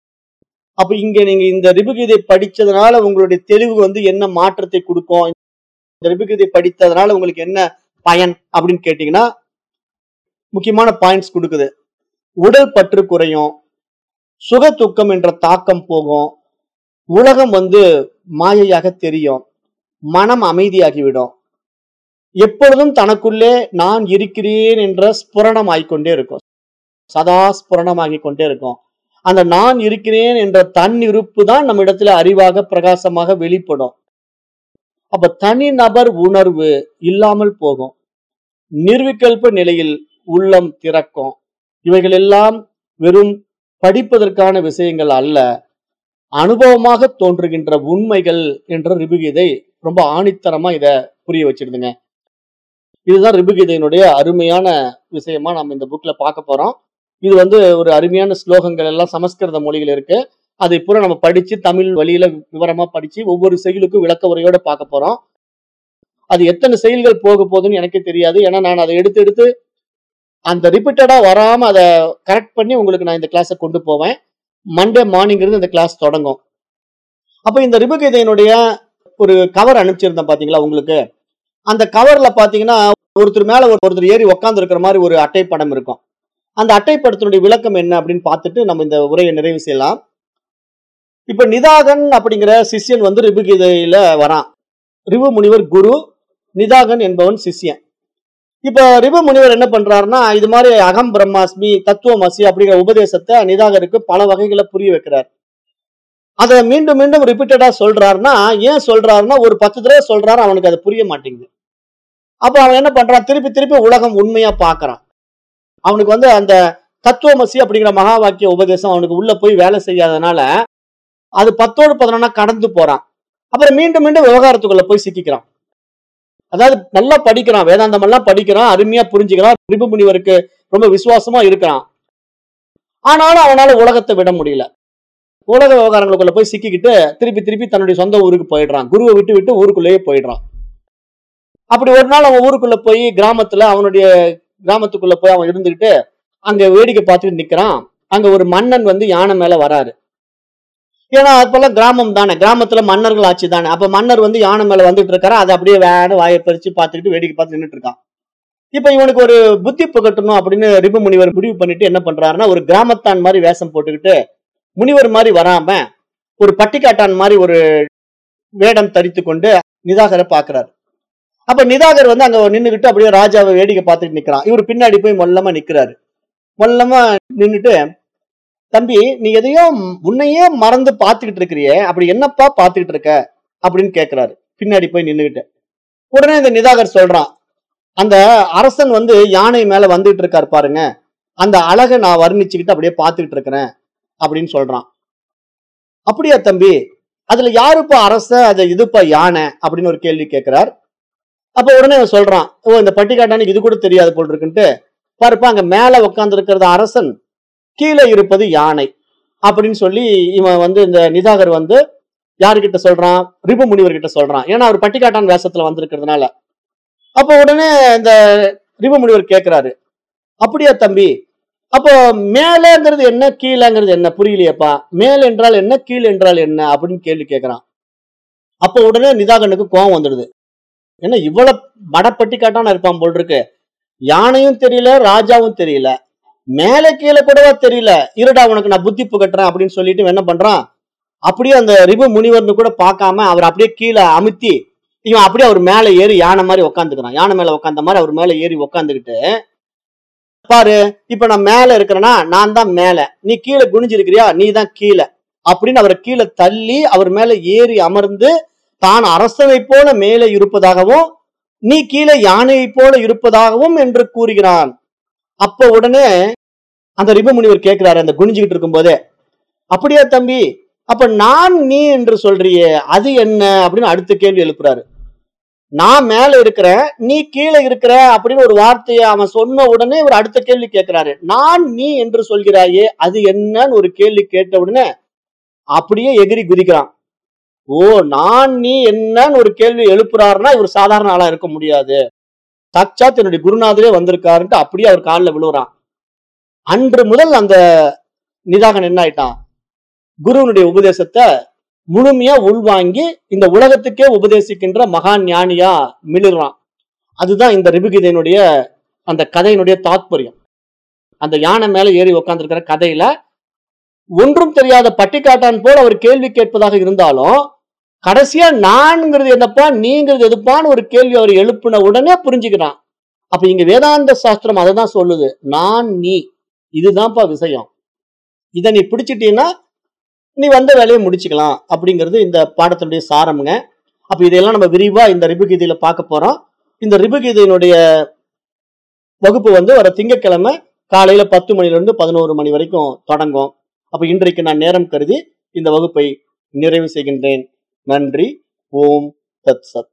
அப்ப இங்க நீங்க இந்த ரிபுகீதை படிச்சதுனால உங்களுடைய தெளிவு வந்து என்ன மாற்றத்தை கொடுக்கும் இந்த ரிபுகீதை படித்ததுனால உங்களுக்கு என்ன பயன் அப்படின்னு கேட்டீங்கன்னா முக்கியமான பாயிண்ட்ஸ் கொடுக்குது உடல் பற்று குறையும் சுக துக்கம் என்ற தாக்கம் போகும் உலகம் வந்து மாயையாக தெரியும் மனம் அமைதியாகிவிடும் எப்பொழுதும் தனக்குள்ளே நான் இருக்கிறேன் என்ற ஸ்புரணம் ஆகிக்கொண்டே இருக்கும் சதா ஸ்புரணமாகி கொண்டே இருக்கும் அந்த நான் இருக்கிறேன் என்ற தன் இருப்பு தான் நம்ம இடத்துல அறிவாக பிரகாசமாக வெளிப்படும் அப்ப தனி நபர் உணர்வு இல்லாமல் போகும் நிர்விகல்ப நிலையில் உள்ளம் திறக்கும் இவைகள் எல்லாம் வெறும் படிப்பதற்கான விஷயங்கள் அல்ல அனுபவமாக தோன்றுகின்ற உண்மைகள் என்ற ரிபுகீதை ரொம்ப ஆணித்தரமா இத புரிய வச்சிருதுங்க இதுதான் ரிபுகீதையினுடைய அருமையான விஷயமா நம்ம இந்த புக்ல பார்க்க போறோம் இது வந்து ஒரு அருமையான ஸ்லோகங்கள் எல்லாம் சமஸ்கிருத மொழிகள் இருக்கு அதை பூரா நம்ம படிச்சு தமிழ் வழியில விவரமா படிச்சு ஒவ்வொரு செயலுக்கும் விளக்க உரையோட பார்க்க போறோம் அது எத்தனை செயல்கள் போக போகுதுன்னு எனக்கே தெரியாது ஏன்னா நான் அதை எடுத்து எடுத்து அந்த ரிப்பீட்டடா வராம அதை கரெக்ட் பண்ணி உங்களுக்கு நான் இந்த கிளாஸை கொண்டு போவேன் மண்டே மார்னிங் இருந்து இந்த கிளாஸ் தொடங்கும் அப்ப இந்த ரிபகீதையினுடைய ஒரு கவர் அனுப்பிச்சிருந்தேன் பாத்தீங்களா உங்களுக்கு அந்த கவர்ல பாத்தீங்கன்னா ஒருத்தர் மேல ஒரு- ஒருத்தர் ஏறி உட்கார்ந்து இருக்கிற மாதிரி ஒரு அட்டை படம் இருக்கும் அந்த அட்டைப்படத்தினுடைய விளக்கம் என்ன அப்படின்னு பார்த்துட்டு நம்ம இந்த உரையை நிறைவு செய்யலாம் இப்ப நிதாகன் அப்படிங்கிற சிஷ்யன் வந்து ரிபுகீதையில வரான் ரிபு முனிவர் குரு நிதாகன் என்பவன் சிஷ்யன் இப்ப ரிபு முனிவர் என்ன பண்றாருன்னா இது மாதிரி அகம் பிரம்மாஸ்மி தத்துவமசி அப்படிங்கிற உபதேசத்தை நிதாகருக்கு பல வகைகளை புரிய வைக்கிறார் அதை மீண்டும் மீண்டும் ரிப்பீட்டடா சொல்றாருன்னா ஏன் சொல்றாருன்னா ஒரு பத்து தடவை சொல்றாரு அவனுக்கு அது புரிய மாட்டேங்குது அப்ப அவன் என்ன பண்றான் திருப்பி திருப்பி உலகம் உண்மையா பார்க்கறான் அவனுக்கு வந்து அந்த தத்துவமசி அப்படிங்கிற மகா வாக்கிய உபதேசம் அவனுக்கு உள்ள போய் வேலை செய்யாதனால அது பத்தோடு பதினொன்னா கடந்து போறான் அப்புறம் மீண்டும் மீண்டும் விவகாரத்துக்குள்ள போய் சிக்கிக்கிறான் அதாவது நல்லா படிக்கிறான் வேதாந்தம் எல்லாம் படிக்கிறான் அருமையா புரிஞ்சுக்கிறான் ரிபு முனிவருக்கு ரொம்ப விசுவாசமா இருக்கிறான் ஆனாலும் அவனால உலகத்தை விட முடியல உலக விவகாரங்களுக்குள்ள போய் சிக்கிக்கிட்டு திருப்பி திருப்பி தன்னுடைய சொந்த ஊருக்கு போயிடுறான் குருவை விட்டு விட்டு ஊருக்குள்ளேயே போயிடுறான் அப்படி ஒரு நாள் அவன் ஊருக்குள்ள போய் கிராமத்துல அவனுடைய கிராமத்துக்குள்ள போய் அவன் இருந்துகிட்டு அங்க வேடிக்கை பார்த்துட்டு நிக்கிறான் அங்க ஒரு மன்னன் வந்து யானை மேல வராரு ஏன்னா அப்பெல்லாம் கிராமம் தானே கிராமத்துல மன்னர்கள் ஆட்சி தானே அப்ப மன்னர் வந்து யானை மேல வந்துட்டு இருக்காரு அதை அப்படியே வேட வாயை பறிச்சு பார்த்துக்கிட்டு வேடிக்கை பார்த்து நின்னுட்டு இருக்கான் இப்ப இவனுக்கு ஒரு புத்தி புகட்டணும் அப்படின்னு ரிபு முனிவர் முடிவு பண்ணிட்டு என்ன பண்றாருன்னா ஒரு கிராமத்தான் மாதிரி வேஷம் போட்டுக்கிட்டு முனிவர் மாதிரி வராம ஒரு பட்டிக்காட்டான் மாதிரி ஒரு வேடம் தரித்து கொண்டு நிதாகரை பாக்குறாரு அப்ப நிதாகர் வந்து அங்க நின்னுகிட்டு அப்படியே ராஜாவை வேடிக்கை பார்த்துட்டு நிக்கிறான் இவர் பின்னாடி போய் மொல்லமா நிக்கிறாரு மொல்லமா நின்னுட்டு தம்பி நீ எதையோ உன்னையே மறந்து பார்த்துக்கிட்டு இருக்கிறியே அப்படி என்னப்பா பார்த்துக்கிட்டு இருக்க அப்படின்னு கேக்குறாரு பின்னாடி போய் நின்னுகிட்டு உடனே இந்த நிதாகர் சொல்றான் அந்த அரசன் வந்து யானை மேல வந்துட்டு இருக்காரு பாருங்க அந்த அழகை நான் வர்ணிச்சுக்கிட்டு அப்படியே பார்த்துக்கிட்டு இருக்கிறேன் அப்படின்னு சொல்றான் அப்படியா தம்பி அதுல யாருப்பா அரச அது இதுப்பா யானை அப்படின்னு ஒரு கேள்வி கேட்கிறார் அப்ப உடனே அவன் சொல்றான் ஓ இந்த பட்டிக்காட்டானுக்கு இது கூட தெரியாது போல் இருக்குன்ட்டு பாருப்பா அங்க மேல உட்கார்ந்து இருக்கிறது அரசன் கீழே இருப்பது யானை அப்படின்னு சொல்லி இவன் வந்து இந்த நிதாகர் வந்து யாருக்கிட்ட சொல்றான் ரிபு முனிவர் கிட்ட சொல்றான் ஏன்னா அவர் பட்டிக்காட்டான் வேஷத்துல வந்திருக்கிறதுனால அப்ப உடனே இந்த ரிபு முனிவர் கேக்குறாரு அப்படியா தம்பி அப்போ மேலேங்கிறது என்ன கீழேங்கிறது என்ன புரியலையேப்பா மேல் என்றால் என்ன கீழ் என்றால் என்ன அப்படின்னு கேள்வி கேட்கறான் அப்போ உடனே நிதாகனுக்கு கோவம் வந்துடுது ஏன்னா இவ்வளவு மடப்பட்டி காட்டான இருப்பான் போல் இருக்கு யானையும் தெரியல ராஜாவும் தெரியல மேல கீழே கூடவா தெரியல இருடா உனக்கு நான் புத்தி புகட்டுறேன் அப்படின்னு சொல்லிட்டு இவன் என்ன பண்றான் அப்படியே அந்த ரிபு முனிவர்னு கூட பார்க்காம அவர் அப்படியே கீழே அமுத்தி இவன் அப்படியே அவர் மேல ஏறி யானை மாதிரி உட்காந்துக்கிறான் யானை மேல உட்காந்த மாதிரி அவர் மேல ஏறி உட்காந்துக்கிட்டு பாரு இப்ப நான் மேல இருக்கிறேன்னா நான் தான் மேல நீ கீழே குனிஞ்சிருக்கிறியா நீ தான் கீழே அப்படின்னு அவரை கீழே தள்ளி அவர் மேல ஏறி அமர்ந்து தான் அரசனை போல மேலே இருப்பதாகவும் நீ கீழே யானையை போல இருப்பதாகவும் என்று கூறுகிறான் அப்ப உடனே அந்த ரிபு முனிவர் கேட்கிறாரு அந்த குனிஞ்சுக்கிட்டு இருக்கும் போதே அப்படியா தம்பி அப்ப நான் நீ என்று சொல்றியே அது என்ன அப்படின்னு அடுத்த கேள்வி எழுப்புறாரு நான் மேல இருக்கிறேன் நீ கீழே இருக்கிற அப்படின்னு ஒரு வார்த்தையை அவன் சொன்ன உடனே ஒரு அடுத்த கேள்வி கேட்கிறாரு நான் நீ என்று சொல்கிறாயே அது என்னன்னு ஒரு கேள்வி கேட்ட உடனே அப்படியே எகிரி குதிக்கிறான் ஓ நான் நீ என்னன்னு ஒரு கேள்வி எழுப்புறாருன்னா இவர் சாதாரண ஆளா இருக்க முடியாது சாட்சாத் என்னுடைய குருநாதரே வந்திருக்காருன்ட்டு அப்படியே அவர் காலில் விழுவுறான் அன்று முதல் அந்த நிதாகன் என்ன ஆயிட்டான் குருவனுடைய உபதேசத்தை முழுமையா உள்வாங்கி இந்த உலகத்துக்கே உபதேசிக்கின்ற மகா ஞானியா மிளிர்றான் அதுதான் இந்த ரிபுகீதையினுடைய அந்த கதையினுடைய தாத்பரியம் அந்த யானை மேல ஏறி உட்கார்ந்திருக்கிற கதையில ஒன்றும் தெரியாத பட்டிக்காட்டான் போல் அவர் கேள்வி கேட்பதாக இருந்தாலும் கடைசியா நான்ங்கிறது என்னப்பா நீங்கிறது எதுப்பான்னு ஒரு கேள்வி அவர் எழுப்பின உடனே புரிஞ்சுக்கிறான் அப்ப இங்க வேதாந்த சாஸ்திரம் அதை தான் சொல்லுது நான் நீ இதுதான்ப்பா விஷயம் இதை நீ பிடிச்சிட்டீன்னா நீ வந்த வேலையை முடிச்சுக்கலாம் அப்படிங்கிறது இந்த பாடத்தினுடைய சாரம்ங்க அப்ப இதையெல்லாம் நம்ம விரிவா இந்த ரிபுகீதையில பார்க்க போறோம் இந்த ரிபுகீதையினுடைய வகுப்பு வந்து வர திங்கட்கிழமை காலையில பத்து மணில இருந்து பதினோரு மணி வரைக்கும் தொடங்கும் அப்ப இன்றைக்கு நான் நேரம் கருதி இந்த வகுப்பை நிறைவு செய்கின்றேன் நன்றி ஓம் தத் சத்